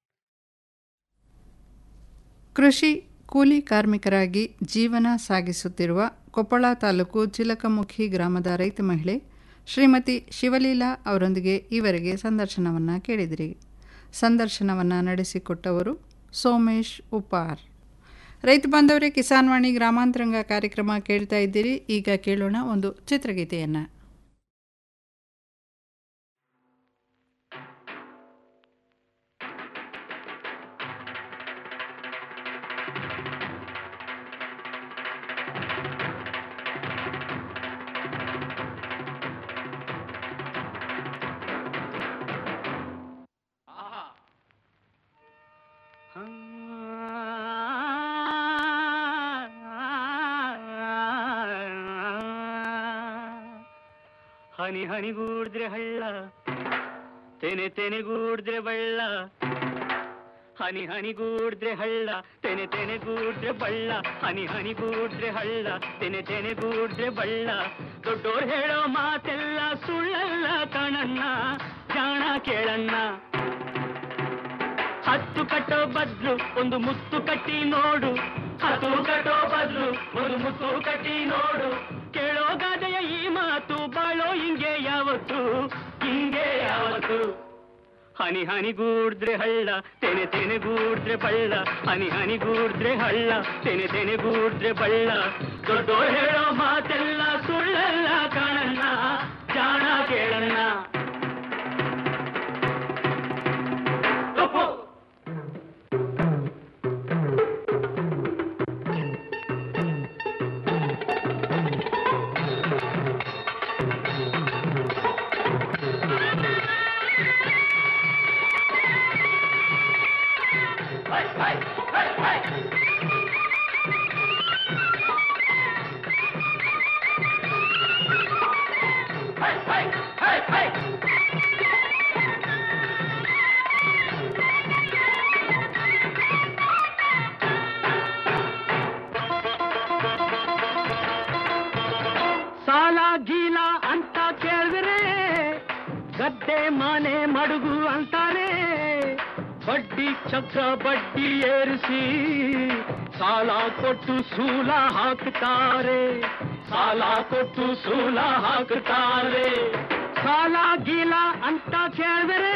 ಕೃಷಿ ಕೂಲಿ ಕಾರ್ಮಿಕರಾಗಿ ಜೀವನ ಸಾಗಿಸುತ್ತಿರುವ ಕೊಪ್ಪಳ ತಾಲೂಕು ಚಿಲಕಮುಖಿ ಗ್ರಾಮದ ರೈತ ಮಹಿಳೆ ಶ್ರೀಮತಿ ಶಿವಲೀಲಾ ಅವರೊಂದಿಗೆ ಈವರೆಗೆ ಸಂದರ್ಶನವನ್ನು ಕೇಳಿದಿರಿ ಸಂದರ್ಶನವನ್ನು ನಡೆಸಿಕೊಟ್ಟವರು ಸೋಮೇಶ್ ಉಪಾರ್ ರೈತ ಬಾಂಧವರೇ ಕಿಸಾನ್ವಾಣಿ ಗ್ರಾಮಾಂತರಂಗ ಕಾರ್ಯಕ್ರಮ ಕೇಳ್ತಾ ಇದ್ದೀರಿ ಈಗ ಕೇಳೋಣ ಒಂದು ಚಿತ್ರಗೀತೆಯನ್ನು ಹನಿ ಹನಿಗೂಡಿದ್ರೆ ಹಳ್ಳ ತೆನೆ ತೆನೆಗೂಡಿದ್ರೆ ಬಳ್ಳ ಹನಿ ಹನಿಗೂಡಿದ್ರೆ ಹಳ್ಳ ತೆನೆ ತೆನೆಗೂಡಿದ್ರೆ ಬಳ್ಳ ಹನಿ ಹನಿಗೂಡಿದ್ರೆ ಹಳ್ಳ ತೆನೆ ತೆನೆಗೂಡಿದ್ರೆ ಬಳ್ಳ ದೊಡ್ಡೋರ್ ಹೇಳೋ ಮಾತೆಲ್ಲ ಸುಳ್ಳಲ್ಲ ಕಣಣ್ಣ ಜಾಣ ಕೇಳಣ್ಣ ಹತ್ತು ಕಟ್ಟೋ ಬದ್ಲು ಒಂದು ಮುತ್ತು ಕಟ್ಟಿ ನೋಡು ಹತ್ತು ಕಟ್ಟೋ ಬದ್ಲು ಒಂದು ಮುತ್ತು ಕಟ್ಟಿ ನೋಡು ಕೇಳೋ ಗಾದೆಯ ಈ ಮಾತು ಬಾಳೋ ಹಿಂಗೆ ಯಾವತ್ತು ಹಿಂಗೆ ಯಾವತ್ತು ಹನಿ ಹನಿಗೂಡಿದ್ರೆ ಹಳ್ಳ ತೆನೆ ತೆನೆಗೂಡಿದ್ರೆ ಬಳ್ಳ ಹನಿ ಹನಿಗೂಡಿದ್ರೆ ಹಳ್ಳ ತೆನೆ ತೆನೆಗೂಡಿದ್ರೆ ಬಳ್ಳ ದೊಡ್ಡೋರ್ ಹೇಳೋ ಮಾತೆಲ್ಲ ಸುಳ್ಳಲ್ಲ ಕಾಣಣ್ಣ ಜಾಣ ಕೇಳಣ್ಣ ತಪ್ಪು ಸಾಲ ಗೀಲ ಅಂತ ಕೇಳಿದ್ರೆ ಗದ್ದೆ ಮನೆ ಮಡುಗು ಅಂತಾರೆ ಬಡ್ಡಿ ಚಕ್ರ ಬಡ್ಡಿ ಏರಿಸಿ ಸಾಲ ಕೊಟ್ಟು ಸೂಲ ಹಾಕ್ತಾರೆ ಸಾಲ ಕೊಟ್ಟು ಸೂಲ ಹಾಕ್ತಾರೆ ಸಾಲ ಗೀಲ ಅಂತ ಕೇಳಿದ್ರೆ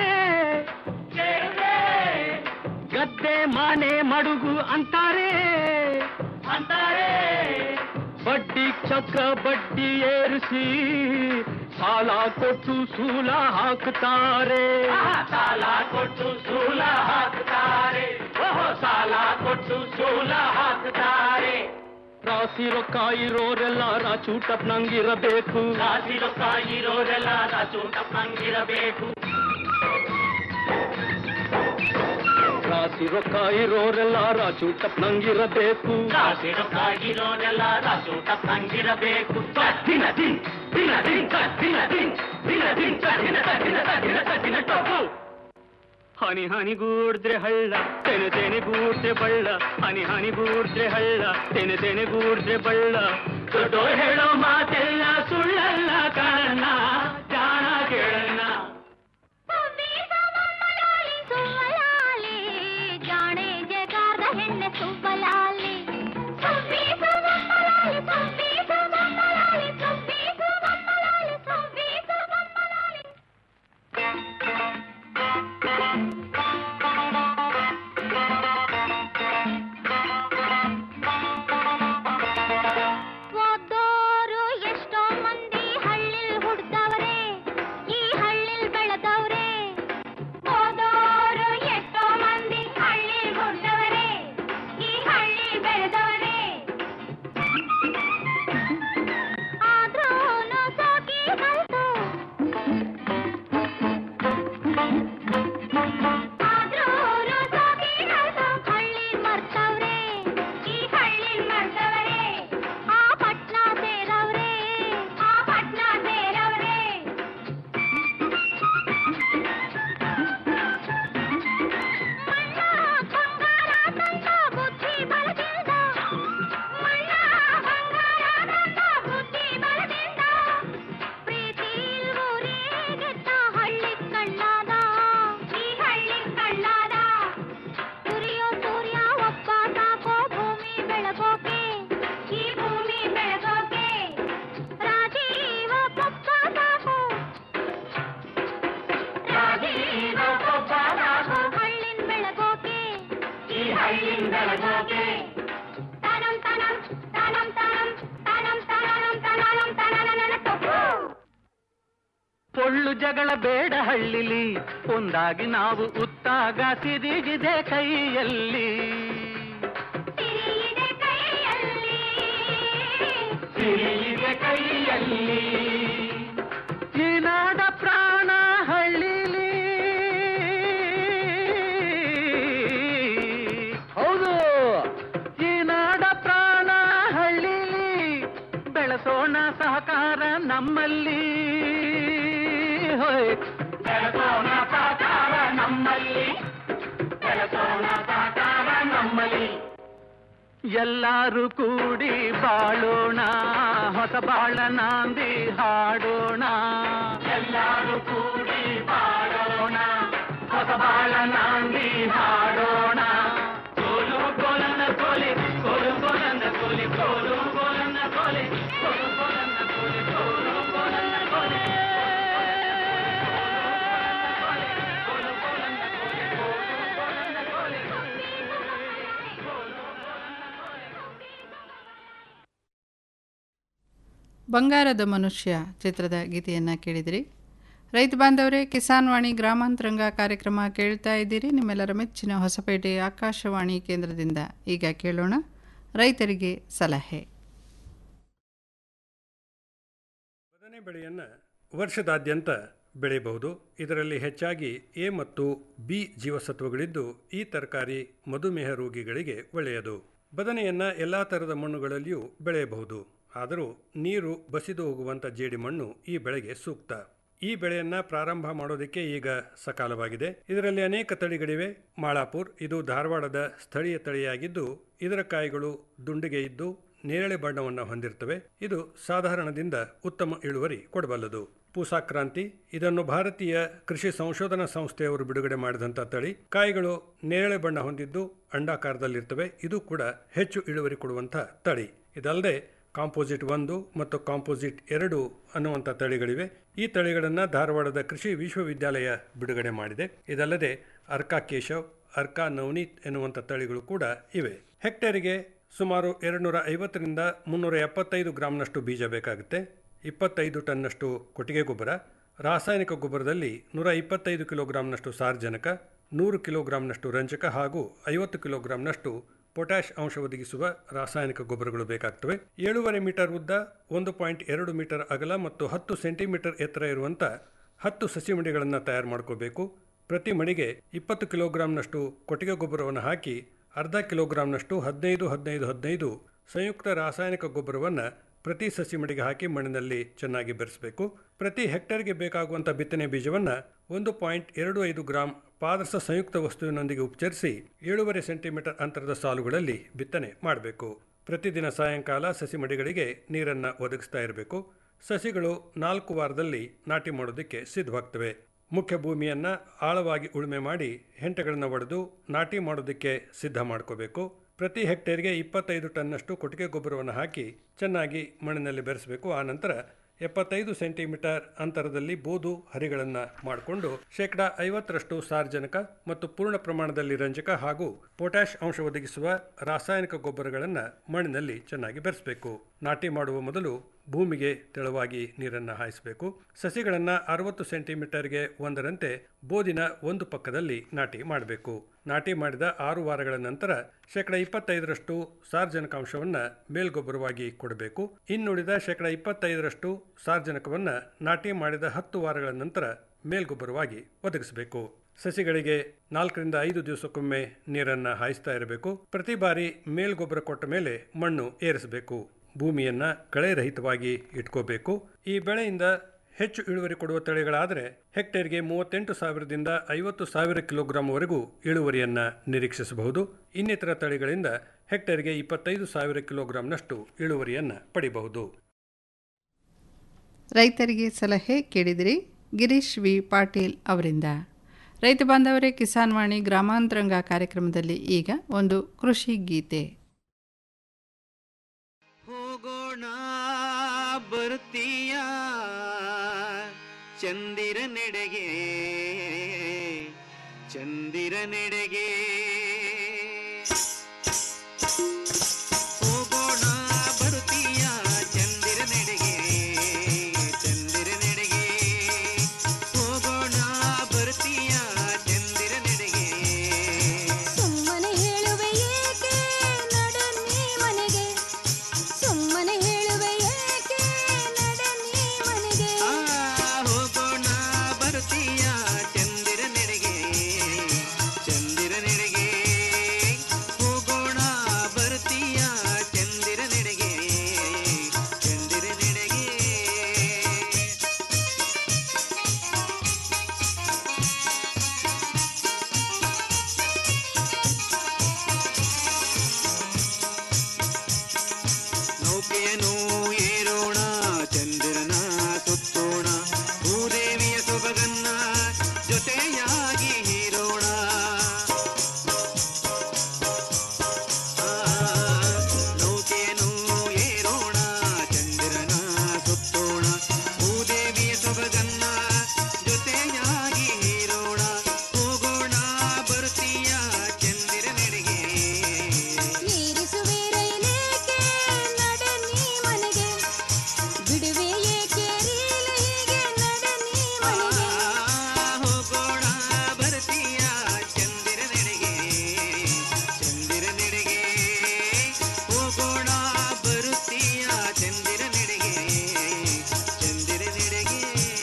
ಗದ್ದೆ ಮನೆ ಮಡುಗು ಅಂತಾರೆ ಅಂತಾರೆ ಬಡ್ಡಿ ಚಕ್ರ ಬಡ್ಡಿ ಏರಿಸಿ ಸಾಲ ಕೊಟ್ಟು ಸೂಲ ಹಾಕ್ತಾರೆ ಸಾಲ ಕೊಟ್ಟು ಸೂಲ ಹಾಕ್ತಾರೆ ಓಹೋ ಸಾಲ ಕೊಟ್ಟು ಸೂಲ ಹಾಕ್ತಾರೆ ರಾಸಿ ರೊಕ್ಕ ಇರೋರೆಲ್ಲ ರಾಚೂಟಪ್ ನಂಗಿರಬೇಕು ರಾಸಿ ರೊಕ್ಕ ಇರೋರೆಲ್ಲ ರಾಚೂಟಪ್ ನಂಗಿರಬೇಕು ರಾಸಿ ರೊಕ್ಕ ಇರೋರೆಲ್ಲ ರಾಚೂಟಪ್ ನಂಗಿರಬೇಕು ರಾಸಿ ರೊಕ್ಕ ಇರೋರೆಲ್ಲ ರಾಚೂಟಪ್ ನಂಗಿರಬೇಕು ದಿನ ದಿನ್ ದಿನ ದಿನ್ ದಿನ ದಿನ್ ದಿನ ದಿನ್ ದಿನ ದಿನ ದಿನ ದಿನ ಟೊಪ್ಪು ಹನಿ ಹನಿ ಗೂಡ್ದ್ರೆ ಹಳ್ಳ ತೆನೆ ತೆನೆ ಗೂಡ್ದ್ರೆ ಬಳ್ಳ ಹನಿ ಹನಿ ಗೂಡ್ದ್ರೆ ಹಳ್ಳ ತೆನೆ ತೆನೆ ಗೂಡ್ದ್ರೆ ಬಳ್ಳ ದೊಡ್ಡೋರ್ ಹೇಳೋ ಮಾತೆಲ್ಲ ಸುಳ್ಳಲ್ಲ ಕಾರಣ ಜಾಣ ಕೇಳಣ್ಣ ಜಾಣೆ ಜಗಾರ್ದ ಹೆಣ್ಣೆ ಸುಬ್ಬಲಾಲಿ ಸುಬ್ಬಿ ಸುಬ್ಬಲಾಲಿ ಸುಬ್ಬಿ ಸುಬ್ಬಲಾಲಿ ಸುಬ್ಬಿ ಸುಬ್ಬಲಾಲಿ ಸುಬ್ಬಿ ಸುಬ್ಬಲಾಲಿ ಓದೋರು ಎಷ್ಟೋ ಮಂದಿ ಹಳ್ಳಿಲ್ ಹುಡ್ದವ್ರೆ ಈ ಹಳ್ಳಿಲ್ ಬೆಳೆದವ್ರೆ ಓದೋರು ಎಷ್ಟೋ ಮಂದಿ ಹಳ್ಳಿಲ್ ಹುಡ್ದವ್ರೆ ಈ ಹಳ್ಳಿಲ್ ಬೆಳೆದವ್ರೆ ಆದ್ರೂನು ಸೋಕಿ ಕಲ್ತು ಆದ್ರೂನು ಸೋಕಿ ಕಲ್ತು ಹಳ್ಳಿಲ್ ಮರ್ತವ್ರೆ ಈ ಹಳ್ಳಿಲ್ ಮರ್ತವ್ರೆ ಆ ಪಟ್ನ ಸೇರವ್ರೆ ಆ ಪಟ್ನ ಸೇರವ್ರೆ ಮಣ್ಣ ಬಂಗಾರ ತಂದ ಬುದ್ಧಿ ಬಲದಿಂದ ಮಣ್ಣ ಬಂಗಾರ ತಂದ ಬುದ್ಧಿ ಬಲದಿಂದ ಪ್ರೀತಿ ಊರಿಗೆತ್ತ ಹಳ್ಳಿ ಕಳ್ಳಾದ ಈ ಹಳ್ಳಿ ಕಳ್ಳಾದ ಉರಿಯೋ ಸೂರ್ಯ ಒಬ್ಬ ಸಾಕೋ ಭೂಮಿ ಬೆಳಗೋಕೆ ಈ ಭೂಮಿ ಬೆಳಗೋಕೆ ರಾಜೀವ ಪಪ್ಪ ಸಾಕು ರಾಜೀವ ಪಪ್ಪ ಸಾಕು ಹಳ್ಳಿನ ಬೆಳಗೋಕೆ ಈ ಹಳ್ಳಿನ ಬೆಳಗೋಕೆ ತನಂ ತನಂ ತನಂ ತನಂ ತನಂ ತನಂ ತನಂ ತನನನ ತಪ್ಪು ಪೊಳ್ಳು ಜಗಳ ಬೇಡ ಹಳ್ಳಿಲಿ ಒಂದಾಗಿ ನಾವು ಉತ್ತಾಗ ಸಿರಿಗಿದೆ ಕೈಯಲ್ಲಿ ಸಿರಿಯಿದೆ ಕೈಯಲ್ಲಿ ಸಿರಿಯಿದೆ ಕೈಯಲ್ಲಿ ಈ ನಾಡ ಪ್ರಾಣ ಹಳ್ಳಿಲಿ ಹೌದು ಈ ನಾಡ ಪ್ರಾಣ ಹಳ್ಳಿಲಿ ಬೆಳೆಸೋಣ ಸಹಕಾರ ನಮ್ಮಲ್ಲಿ ಹೋಯ್ ಬೆಳೆಸೋಣ ಸಹಕಾರ ನಮ್ಮಲ್ಲಿ ಬೆಳೆಸೋಣ ಸಹಕಾರ ನಮ್ಮಲ್ಲಿ ಎಲ್ಲರೂ ಕೂಡಿ ಬಾಳೋಣ ಹೊಸ ಬಾಳ ನಾಂದಿ ಹಾಡೋಣ ಎಲ್ಲರೂ ಕೂಡಿ ಬಾಳೋಣ ಹೊಸ ಬಾಳ ನಾಂದಿ ಹಾಡೋಣ ಕೋಲು ಕೋಲನ್ನ ಕೋಲಿ ಕೋಲು ಕೋಲನ್ನ ಕೋಲಿ ಕೋಲು ಕೋಲನ್ನ ಕೋಲಿ ಕೋಲು ಕೋಲನ್ನ ಕೋಲಿ ಕೋಲು ಕೋಲನ್ನ ಕೋಲಿ ಬಂಗಾರದ ಮನುಷ್ಯ ಚಿತ್ರದ ಗೀತೆಯನ್ನು ಕೇಳಿದಿರಿ ರೈತ ಬಾಂಧವರೇ ಕಿಸಾನ್ ವಾಣಿ ಗ್ರಾಮಾಂತರಂಗ ಕಾರ್ಯಕ್ರಮ ಕೇಳ್ತಾ ಇದ್ದೀರಿ ನಿಮ್ಮೆಲ್ಲರ ಮೆಚ್ಚಿನ ಹೊಸಪೇಟೆ ಆಕಾಶವಾಣಿ ಕೇಂದ್ರದಿಂದ ಈಗ ಕೇಳೋಣ ರೈತರಿಗೆ ಸಲಹೆ ಬದನೆ ಬೆಳೆಯನ್ನು ವರ್ಷದಾದ್ಯಂತ ಬೆಳೆಯಬಹುದು ಇದರಲ್ಲಿ ಹೆಚ್ಚಾಗಿ ಎ ಮತ್ತು ಬಿ ಜೀವಸತ್ವಗಳಿದ್ದು ಈ ತರಕಾರಿ ಮಧುಮೇಹ ರೋಗಿಗಳಿಗೆ ಒಳ್ಳೆಯದು ಬದನೆಯನ್ನು ಎಲ್ಲ ಥರದ ಮಣ್ಣುಗಳಲ್ಲಿಯೂ ಬೆಳೆಯಬಹುದು ಆದರೂ ನೀರು ಬಸಿದು ಹೋಗುವಂಥ ಜೇಡಿಮಣ್ಣು ಈ ಬೆಳೆಗೆ ಸೂಕ್ತ ಈ ಬೆಳೆಯನ್ನ ಪ್ರಾರಂಭ ಮಾಡೋದಕ್ಕೆ ಈಗ ಸಕಾಲವಾಗಿದೆ ಇದರಲ್ಲಿ ಅನೇಕ ತಳಿಗಳಿವೆ ಮಾಳಾಪುರ್ ಇದು ಧಾರವಾಡದ ಸ್ಥಳೀಯ ತಳಿಯಾಗಿದ್ದು ಇದರ ಕಾಯಿಗಳು ದುಂಡಿಗೆ ಇದ್ದು ನೇರಳೆ ಬಣ್ಣವನ್ನು ಹೊಂದಿರ್ತವೆ ಇದು ಸಾಧಾರಣದಿಂದ ಉತ್ತಮ ಇಳುವರಿ ಕೊಡಬಲ್ಲದು ಪೂಸಾಕ್ರಾಂತಿ ಇದನ್ನು ಭಾರತೀಯ ಕೃಷಿ ಸಂಶೋಧನಾ ಸಂಸ್ಥೆಯವರು ಬಿಡುಗಡೆ ಮಾಡಿದಂಥ ತಳಿ ಕಾಯಿಗಳು ನೇರಳೆ ಬಣ್ಣ ಹೊಂದಿದ್ದು ಅಂಡಾಕಾರದಲ್ಲಿರ್ತವೆ ಇದು ಕೂಡ ಹೆಚ್ಚು ಇಳುವರಿ ಕೊಡುವಂಥ ತಳಿ ಇದಲ್ಲದೆ ಕಾಂಪೋಸಿಟ್ ಒಂದು ಮತ್ತು ಕಾಂಪೋಸಿಟ್ ಎರಡು ಅನ್ನುವಂಥ ತಳಿಗಳಿವೆ ಈ ತಳಿಗಳನ್ನು ಧಾರವಾಡದ ಕೃಷಿ ವಿಶ್ವವಿದ್ಯಾಲಯ ಬಿಡುಗಡೆ ಮಾಡಿದೆ ಇದಲ್ಲದೆ ಅರ್ಕಾ ಕೇಶವ್ ಅರ್ಕಾ ನವನೀತ್ ಎನ್ನುವಂಥ ತಳಿಗಳು ಕೂಡ ಇವೆ ಹೆಕ್ಟೇರಿಗೆ ಸುಮಾರು ಎರಡುನೂರ ಐವತ್ತರಿಂದ ಮುನ್ನೂರ ಎಪ್ಪತ್ತೈದು ಗ್ರಾಂನಷ್ಟು ಬೀಜ ಬೇಕಾಗುತ್ತೆ ಇಪ್ಪತ್ತೈದು ಟನ್ನಷ್ಟು ಕೊಟ್ಟಿಗೆ ಗೊಬ್ಬರ ರಾಸಾಯನಿಕ ಗೊಬ್ಬರದಲ್ಲಿ ನೂರ ಇಪ್ಪತ್ತೈದು ಕಿಲೋಗ್ರಾಂನಷ್ಟು ಸಾರ್ವಜನಕ ನೂರು ಕಿಲೋಗ್ರಾಂನಷ್ಟು ರಂಜಕ ಹಾಗೂ ಐವತ್ತು ಕಿಲೋಗ್ರಾಂನಷ್ಟು ಪೊಟ್ಯಾಷ್ ಅಂಶ ಒದಗಿಸುವ ರಾಸಾಯನಿಕ ಗೊಬ್ಬರಗಳು ಬೇಕಾಗ್ತವೆ ಏಳೂವರೆ ಮೀಟರ್ ಉದ್ದ ಒಂದು ಪಾಯಿಂಟ್ ಎರಡು ಮೀಟರ್ ಅಗಲ ಮತ್ತು ಹತ್ತು ಸೆಂಟಿಮೀಟರ್ ಎತ್ತರ ಇರುವಂಥ ಹತ್ತು ಸಸಿ ಮಡಿಗಳನ್ನು ತಯಾರು ಮಾಡ್ಕೋಬೇಕು ಪ್ರತಿ ಮಡಿಗೆ ಇಪ್ಪತ್ತು ಕಿಲೋಗ್ರಾಂನಷ್ಟು ಕೊಟ್ಟಿಗೆ ಗೊಬ್ಬರವನ್ನು ಹಾಕಿ ಅರ್ಧ ಕಿಲೋಗ್ರಾಂನಷ್ಟು ಹದಿನೈದು ಹದಿನೈದು ಹದಿನೈದು ಸಂಯುಕ್ತ ರಾಸಾಯನಿಕ ಗೊಬ್ಬರವನ್ನು ಪ್ರತಿ ಸಸಿ ಮಡಿಗೆ ಹಾಕಿ ಮಣ್ಣಿನಲ್ಲಿ ಚೆನ್ನಾಗಿ ಬೆರೆಸಬೇಕು ಪ್ರತಿ ಹೆಕ್ಟೇರ್ಗೆ ಬೇಕಾಗುವಂಥ ಬಿತ್ತನೆ ಬೀಜವನ್ನು ಒಂದು ಪಾಯಿಂಟ್ ಎರಡು ಐದು ಗ್ರಾಂ ಪಾದರಸ ಸಂಯುಕ್ತ ವಸ್ತುವಿನೊಂದಿಗೆ ಉಪಚರಿಸಿ ಏಳೂವರೆ ಸೆಂಟಿಮೀಟರ್ ಅಂತರದ ಸಾಲುಗಳಲ್ಲಿ ಬಿತ್ತನೆ ಮಾಡಬೇಕು ಪ್ರತಿದಿನ ಸಾಯಂಕಾಲ ಸಸಿ ಮಡಿಗಳಿಗೆ ನೀರನ್ನು ಒದಗಿಸ್ತಾ ಇರಬೇಕು ಸಸಿಗಳು ನಾಲ್ಕು ವಾರದಲ್ಲಿ ನಾಟಿ ಮಾಡೋದಕ್ಕೆ ಸಿದ್ಧವಾಗ್ತವೆ ಮುಖ್ಯ ಭೂಮಿಯನ್ನು ಆಳವಾಗಿ ಉಳುಮೆ ಮಾಡಿ ಹೆಂಟೆಗಳನ್ನು ಒಡೆದು ನಾಟಿ ಮಾಡೋದಕ್ಕೆ ಸಿದ್ಧ ಮಾಡ್ಕೋಬೇಕು ಪ್ರತಿ ಹೆಕ್ಟೇರ್ಗೆ ಇಪ್ಪತ್ತೈದು ಟನ್ನಷ್ಟು ಕೊಟ್ಟಿಗೆ ಗೊಬ್ಬರವನ್ನು ಹಾಕಿ ಚೆನ್ನಾಗಿ ಮಣ್ಣಿನಲ್ಲಿ ಬೆರೆಸಬೇಕು ಆ ನಂತರ ಎಪ್ಪತ್ತೈದು ಸೆಂಟಿಮೀಟರ್ ಅಂತರದಲ್ಲಿ ಬೋದು ಹರಿಗಳನ್ನು ಮಾಡಿಕೊಂಡು ಶೇಕಡ ಐವತ್ತರಷ್ಟು ಸಾರ್ವಜನಿಕ ಮತ್ತು ಪೂರ್ಣ ಪ್ರಮಾಣದಲ್ಲಿ ರಂಜಕ ಹಾಗೂ ಪೊಟ್ಯಾಷ್ ಅಂಶ ಒದಗಿಸುವ ರಾಸಾಯನಿಕ ಗೊಬ್ಬರಗಳನ್ನು ಮಣ್ಣಿನಲ್ಲಿ ಚೆನ್ನಾಗಿ ಬೆರೆಸಬೇಕು ನಾಟಿ ಮಾಡುವ ಮೊದಲು ಭೂಮಿಗೆ ತೆಳುವಾಗಿ ನೀರನ್ನು ಹಾಯಿಸಬೇಕು ಸಸಿಗಳನ್ನು ಅರವತ್ತು ಸೆಂಟಿಮೀಟರ್ಗೆ ಒಂದರಂತೆ ಬೋದಿನ ಒಂದು ಪಕ್ಕದಲ್ಲಿ ನಾಟಿ ಮಾಡಬೇಕು ನಾಟಿ ಮಾಡಿದ ಆರು ವಾರಗಳ ನಂತರ ಶೇಕಡ ಇಪ್ಪತ್ತೈದರಷ್ಟು ಸಾರ್ವಜನಿಕಾಂಶವನ್ನು ಮೇಲ್ಗೊಬ್ಬರವಾಗಿ ಕೊಡಬೇಕು ಇನ್ನುಳಿದ ಶೇಕಡ ಇಪ್ಪತ್ತೈದರಷ್ಟು ಸಾರ್ವಜನಿಕವನ್ನು ನಾಟಿ ಮಾಡಿದ ಹತ್ತು ವಾರಗಳ ನಂತರ ಮೇಲ್ಗೊಬ್ಬರವಾಗಿ ಒದಗಿಸಬೇಕು ಸಸಿಗಳಿಗೆ ನಾಲ್ಕರಿಂದ ಐದು ದಿವಸಕ್ಕೊಮ್ಮೆ ನೀರನ್ನು ಹಾಯಿಸ್ತಾ ಇರಬೇಕು ಪ್ರತಿ ಬಾರಿ ಮೇಲ್ಗೊಬ್ಬರ ಕೊಟ್ಟ ಮೇಲೆ ಮಣ್ಣು ಏರಿಸಬೇಕು ಭೂಮಿಯನ್ನ ಕಳೆರಹಿತವಾಗಿ ಇಟ್ಕೋಬೇಕು ಈ ಬೆಳೆಯಿಂದ ಹೆಚ್ಚು ಇಳುವರಿ ಕೊಡುವ ತಳಿಗಳಾದರೆ ಹೆಕ್ಟೇರ್ಗೆ ಮೂವತ್ತೆಂಟು ಸಾವಿರದಿಂದ ಐವತ್ತು ಸಾವಿರ ಕಿಲೋಗ್ರಾಂವರೆಗೂ ಇಳುವರಿಯನ್ನ ನಿರೀಕ್ಷಿಸಬಹುದು ಇನ್ನಿತರ ತಳಿಗಳಿಂದ ಹೆಕ್ಟೇರ್ಗೆ ಇಪ್ಪತ್ತೈದು ಸಾವಿರ ಕಿಲೋಗ್ರಾಂನಷ್ಟು ಇಳುವರಿಯನ್ನ ಪಡಿಬಹುದು ರೈತರಿಗೆ ಸಲಹೆ ಕೇಳಿದಿರಿ ಗಿರೀಶ್ ವಿ ಪಾಟೀಲ್ ಅವರಿಂದ ರೈತ ಬಾಂಧವರೇ ಕಿಸಾನ್ ವಾಣಿ ಗ್ರಾಮಾಂತರಂಗ ಕಾರ್ಯಕ್ರಮದಲ್ಲಿ ಈಗ ಒಂದು ಕೃಷಿ ಗೀತೆ ಹೋಗೋಣ ಬರ್ತೀಯ ಚಂದಿರ ನೆಡೆಗೆ ಚಂದಿರ ನೆಡೆಗೆ ಹೋಗೋಣ ಬರ್ತೀಯ ಚಂದಿರ ನೆಡೆಗೆ ಚಂದಿರ ನೆಡೆಗೆ ಹೋಗೋಣ ಬರ್ತೀಯ ಚಂದಿರ ನೆಡೆಗೆ ಸುಮ್ಮನೆ ಹೇಳುವೆ ಏಕೆ ನಡೆ ನೀ ಮನೆಗೆ ಸುಮ್ಮನೆ ಹೇಳುವೆ ಏಕೆ ನಡೆ ನೀ ಮನೆಗೆ ಆ ಹೋಗೋಣ ಬರ್ತೀಯ ಚಂದಿರ ನೆಡೆಗೆ ಚಂದಿರ ನೆಡೆಗೆ ಹೋಗೋಣ ಬರ್ತೀಯ ಚಂದಿರ ನೆಡೆಗೆ ಚಂದಿರ ನೆಡೆಗೆ ನೌಕೆಯನ್ನು ಏರೋಣ ಚಂದಿರನ ಸುತ್ತೋಣ ಭೂದೇವಿಯ ಸೊಬಗನ್ನ ಜೊತೆಯಾಗಿ ಹೀರೋಣ ಆ, ನೌಕೆಯನ್ನು ಏರೋಣ ಚಂದಿರನ ಸುತ್ತೋಣ ಭೂದೇವಿಯ ಸೊಬಗನ್ನ ಜೊತೆಯಾಗಿ ಹೀರೋಣ ಹೋಗೋಣ ಬರ್ತೀಯ ಚಂದಿರ ನೆಡೆಗೆ ಏರಿಸುವೆ ರೈಲೇಕೆ ನಡೆ ನೀ ಮನೆಗೆ ಬಿಡುವೆ ಏಕೆ ರೀಲೆ ಹೀಗೆ ನಡೆ ನೀ ಮನೆಗೆ ಹೋಗೋಣ ಬರ್ತೀಯ ಚಂದಿರ ನೆಡೆಗೆ ಚಂದಿರ ನೆಡೆಗೆ ಹೋಗೋಣ ಬರುತ್ತೀಯ ಚಂದಿರ ನೆಡೆಗೆ ಚಂದಿರ ನೆಡೆಗೆ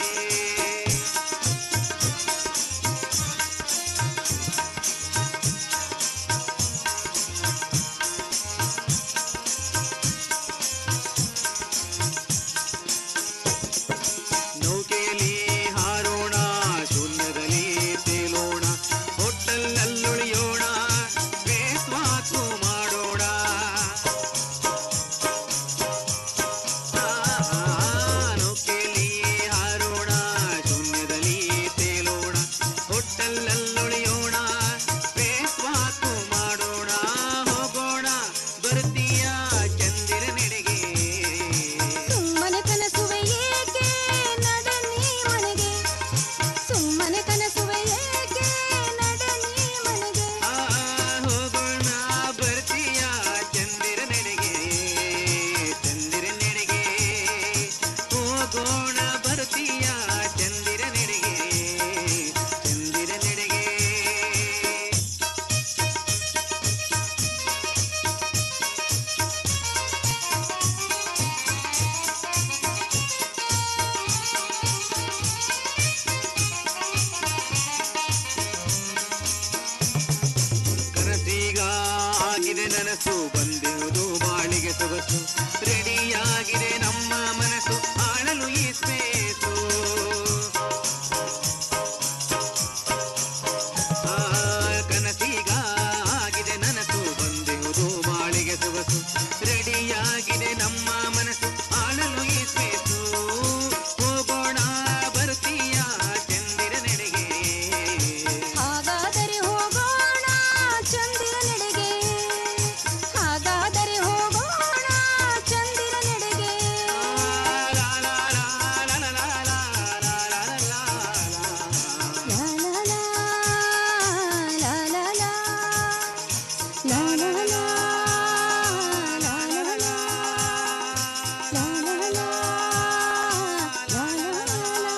ನೌಕೆಯಲ್ಲಿ ಹಾರೋಣ ಶೂನ್ಯದಲ್ಲಿ ತೇಲೋಣ ಹೋಟೆಲ್ನಲ್ಲುಳಿಯೋಣ ಬೇಸ್ ಮಾತು ಮಾಡೋಣ ಆ, ನೌಕೆಯಲ್ಲಿ ಹಾರೋಣ ಶೂನ್ಯದಲ್ಲಿ ತೇಲೋಣ ಹೋಟೆಲ್ನಲ್ಲುಳಿಯೋಣ ಬೇಸ್ ಮಾತು ಮಾಡೋಣ ಹೋಗೋಣ ಬರ್ತೀಯ ಚಂದಿರ ನೆಡೆಗೆ ಸುಮ್ಮನೆ ಕನಸುವೆ ಏಕೆ ನಡೆ ನೀ ಮನೆಗೆ ಸುಮ್ಮನೆ ಕನಸುವೆ ಏಕೆ ನಡೆ ನೀ ಮನೆಗೆ ಆ, ಹೋಗೋಣ ಬರ್ತೀಯ ಚಂದಿರ ನೆಡೆಗೆ ಚಂದಿರ ನೆಡೆಗೆ ಹೋಗೋಣ ಬರ್ತೀಯ ಚಂದಿರ ನೆಡೆಗೆ ಚಂದಿರ ನೆಡೆಗೆ ಬಂದಿರುವುದು ಬಾಳಿಗೆ ಸೊಗಸು ರೆಡಿಯಾಗಿದೆ ನಮ್ಮ ಮನಸ್ಸು ಆಳಲು ಈ ಸ್ಪೇಸು ಆ, ಕನಸೀಗ ಆಗಿದೆ ನನಸು ಬಂದಿರುವುದು ಬಾಳಿಗೆ ಸೊಗಸು ರೆಡಿಯಾಗಿದೆ ನಮ್ಮ ಮನಸ್ಸು ಆಳಲು ಈ ಸ್ಪೇಸು ಹೋಗೋಣ ಬರ್ತೀಯ ಚಂದಿರ ನೆಡೆಗೆ ಹಾಗಾದರೆ ಹೋಗೋಣ ಚಂದಿರನೆಡೆಗೆ ಹಾಗಾದರೆ ಹೋಗೋಣ ಚಂದಿರನೆಡೆಗೆ ಲಾ ಲಾ ಲಾ, ಲಾ ಲಾ ಲಾ, ಲಾ ಲಾ ಲಾ, ಲಾ ಲಾ ಲಾ, ಲಾ ಲಾ ಲಾ, ಲಾ ಲಾ ಲಾ.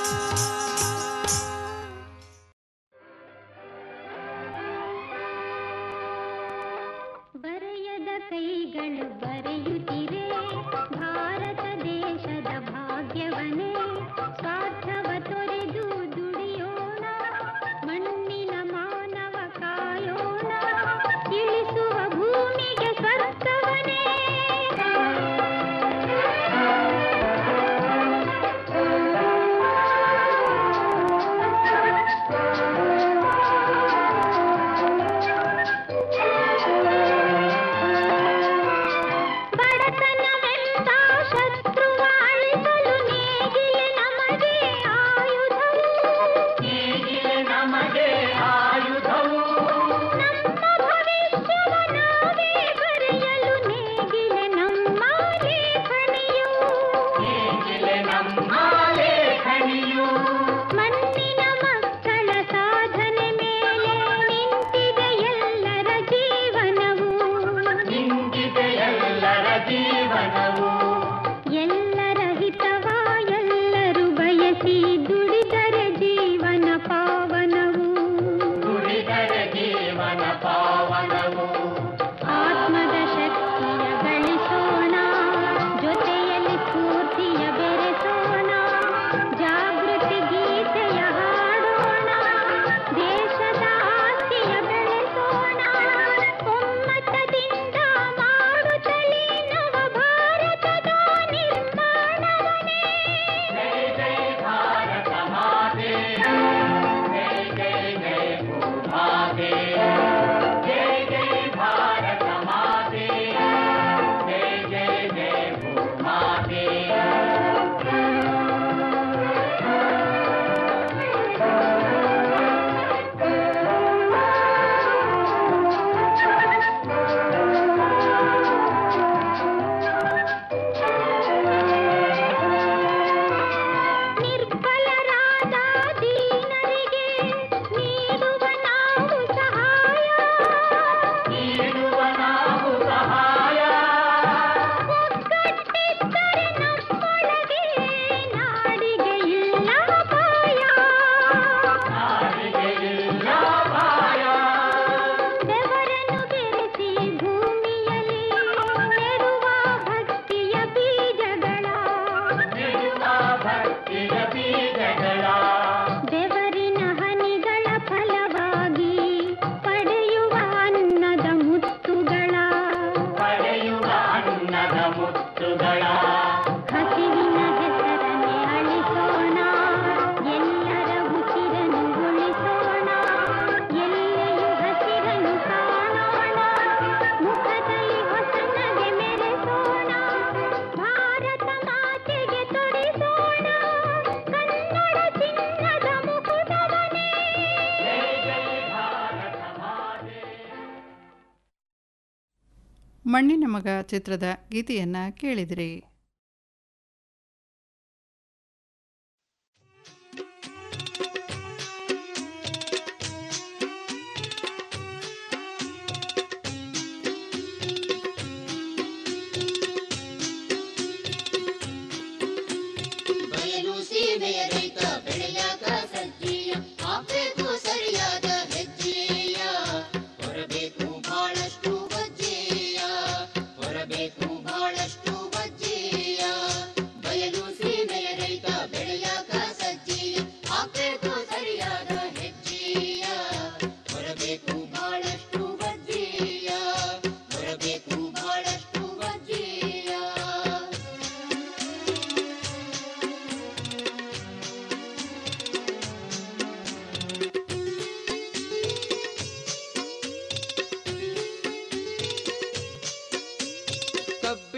ಬರೆಯದ ಕೈಗಳು ಬರೆಯುತ್ತಿರೆ ಭಾರತ ದೇಶದ ಭಾಗ್ಯವನೇ ಸ್ವಾರ್ಥವ ತೊರೆದು ದುಡಿಯೋಣ ಮಣ್ಣಿನ ಮಾನವ ಕಾಯೋಣ ಇಳಿಸುವ ಭೂಮಿಗೆ ಸ್ವರ್ಥವನೇ ಬಡತನವೆಂಬ ಶತ್ರುವ ಅಳಿಸಲು ನೇಗಿಲೆ ನಮಗೆ ಆಯುಧವು ನೇಗಿಲೆ ನಮಗೆ ಆಯುಧವು ನಮ್ಮ ಭವಿಷ್ಯವ ನಾವೇ ಬರೆಯಲು ನೇಗಿಲೆ ನಮ್ಮ ಲೇಖನಿಯು ನೇಗಿಲೆ ನಮ್ಮ ಲೇಖನಿಯು ಮಣ್ಣಿನ ಮಕ್ಕಳ ಸಾಧನೆ ಮೇಲೆ ನಿಂತಿದೆ ಎಲ್ಲರ ಜೀವನವು ನಿಂತಿದೆ ಎಲ್ಲರ ಜೀವನವು ಎಲ್ಲರ ಹಿತವ ಎಲ್ಲರೂ ಬಯಸಿ ದುಡಿದರೆ ಜೀವನ ಪಾವನವು ದುಡಿದರೆ ಜೀವನ ಪಾವನವು ಆತ್ಮದ ಶಕ್ತಿಯ ಗಳಿಸೋಣ ಜೊತೆಯಲ್ಲಿ ಸ್ಫೂರ್ತಿಯ ಬೆರೆಸೋಣ ಜಾಗೃತಿ ಗೀತೆಯ ಹಾಡೋಣ ದೇಶದ ಆಸ್ತಿಯ ಬೆಳೆಸೋಣ ಒಮ್ಮತದಿಂದ ಮಾಡುತ್ತಲೇ ನವ ಭಾರತದ ನಿರ್ಮಾಣವನೇ ಜೈ ಜೈ ಭಾರತ ಮಾತೆ ಜೈ ಜೈ ಜೈ ಭೂಮಾತೆ ಜೈ ಜೈ ಭಾರತ ಮಾತೆ ಜೈ ಜೈ ಜೈ ಭೂಮಾತೆ ನಿರ್ಬಲರಾದ ದೀನರಿಗೆ ನೀಡುವ ನಾವು ಸಹಾಯ ನೀಡುವ ನಾವು ಸಹಾಯ ಒಗ್ಗಟ್ಟಿದ್ದರೆ ನಮ್ಮೊಳಗೆ ನಾಡಿಗೆ ಇಲ್ಲ ಅಪಾಯ ನಾಡಿಗೆ ಇಲ್ಲ ಅಪಾಯ ಬೆವರನ್ನು ಬೆರೆಸಿ ಭೂಮಿಯಲ್ಲಿ ನೆಡುವ ಭಕ್ತಿಯ ಬೀಜಗಳ ನೆಡುವ ಭಕ್ತಿಯ ಬೀಜಗಳ ಬೆವರಿನ ಹನಿಗಳ ಫಲವಾಗಿ ಪಡೆಯುವ ಅನ್ನದ ಮುತ್ತುಗಳ ಪಡೆಯುವ ಅನ್ನದ ಮುತ್ತುಗಳ ಹಸಿವಿನ ಹೆಸರನ್ನೇ ಅಳಿಸೋಣ ಎಲ್ಲರ ಉಸಿರನ್ನು ಉಳಿಸೋಣ ಎಲ್ಲೆಯೂ ಹಸಿರನ್ನು ಕಾಣೋಣ ಮುಖದಲ್ಲಿ ಹೊಸ ನಗೆ ಮೆರೆಸೋಣ ಭಾರತ ಮಾತೆಗೆ ತೊಡಿಸೋಣ ಕನ್ನಡ ಚಿನ್ನದ ಮುಕುಟವನೇ ಜೈ ಜೈ ಭಾರತ ಮಾತೆ ಮಣ್ಣಿನ ಮಗ ಚಿತ್ರದ ಗೀತೆಯನ್ನು ಕೇಳಿದಿರಿ ಬಯಲು ಸೀಮೆಯ ರೈತ ಬೆಳೆಯಾಗ ಸಜ್ಜೀಯ ಹಾಕ್ಬೇಕು ಸರಿಯಾದ ಹೆಜ್ಜೆಯ ಹೊರಬೇಕು ಬಹಳಷ್ಟು ಬಜ್ಜೆಯ ಹೊರಬೇಕು ಬಹಳಷ್ಟು ಬಜ್ಜೆಯ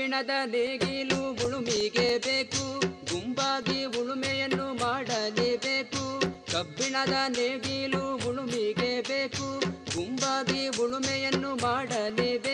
ಕಬ್ಬಿಣದ ನೇಗಿಲು ಉಳುಮಿಗೆ ಬೇಕು ಗುಂಪಾಗಿ ಉಳುಮೆಯನ್ನು ಮಾಡಲೇಬೇಕು ಕಬ್ಬಿಣದ ನೇಗಿಲು ಉಳುಮಿಗೆ ಬೇಕು ಗುಂಪಾಗಿ ಉಳುಮೆಯನ್ನು ಮಾಡಲೇಬೇಕು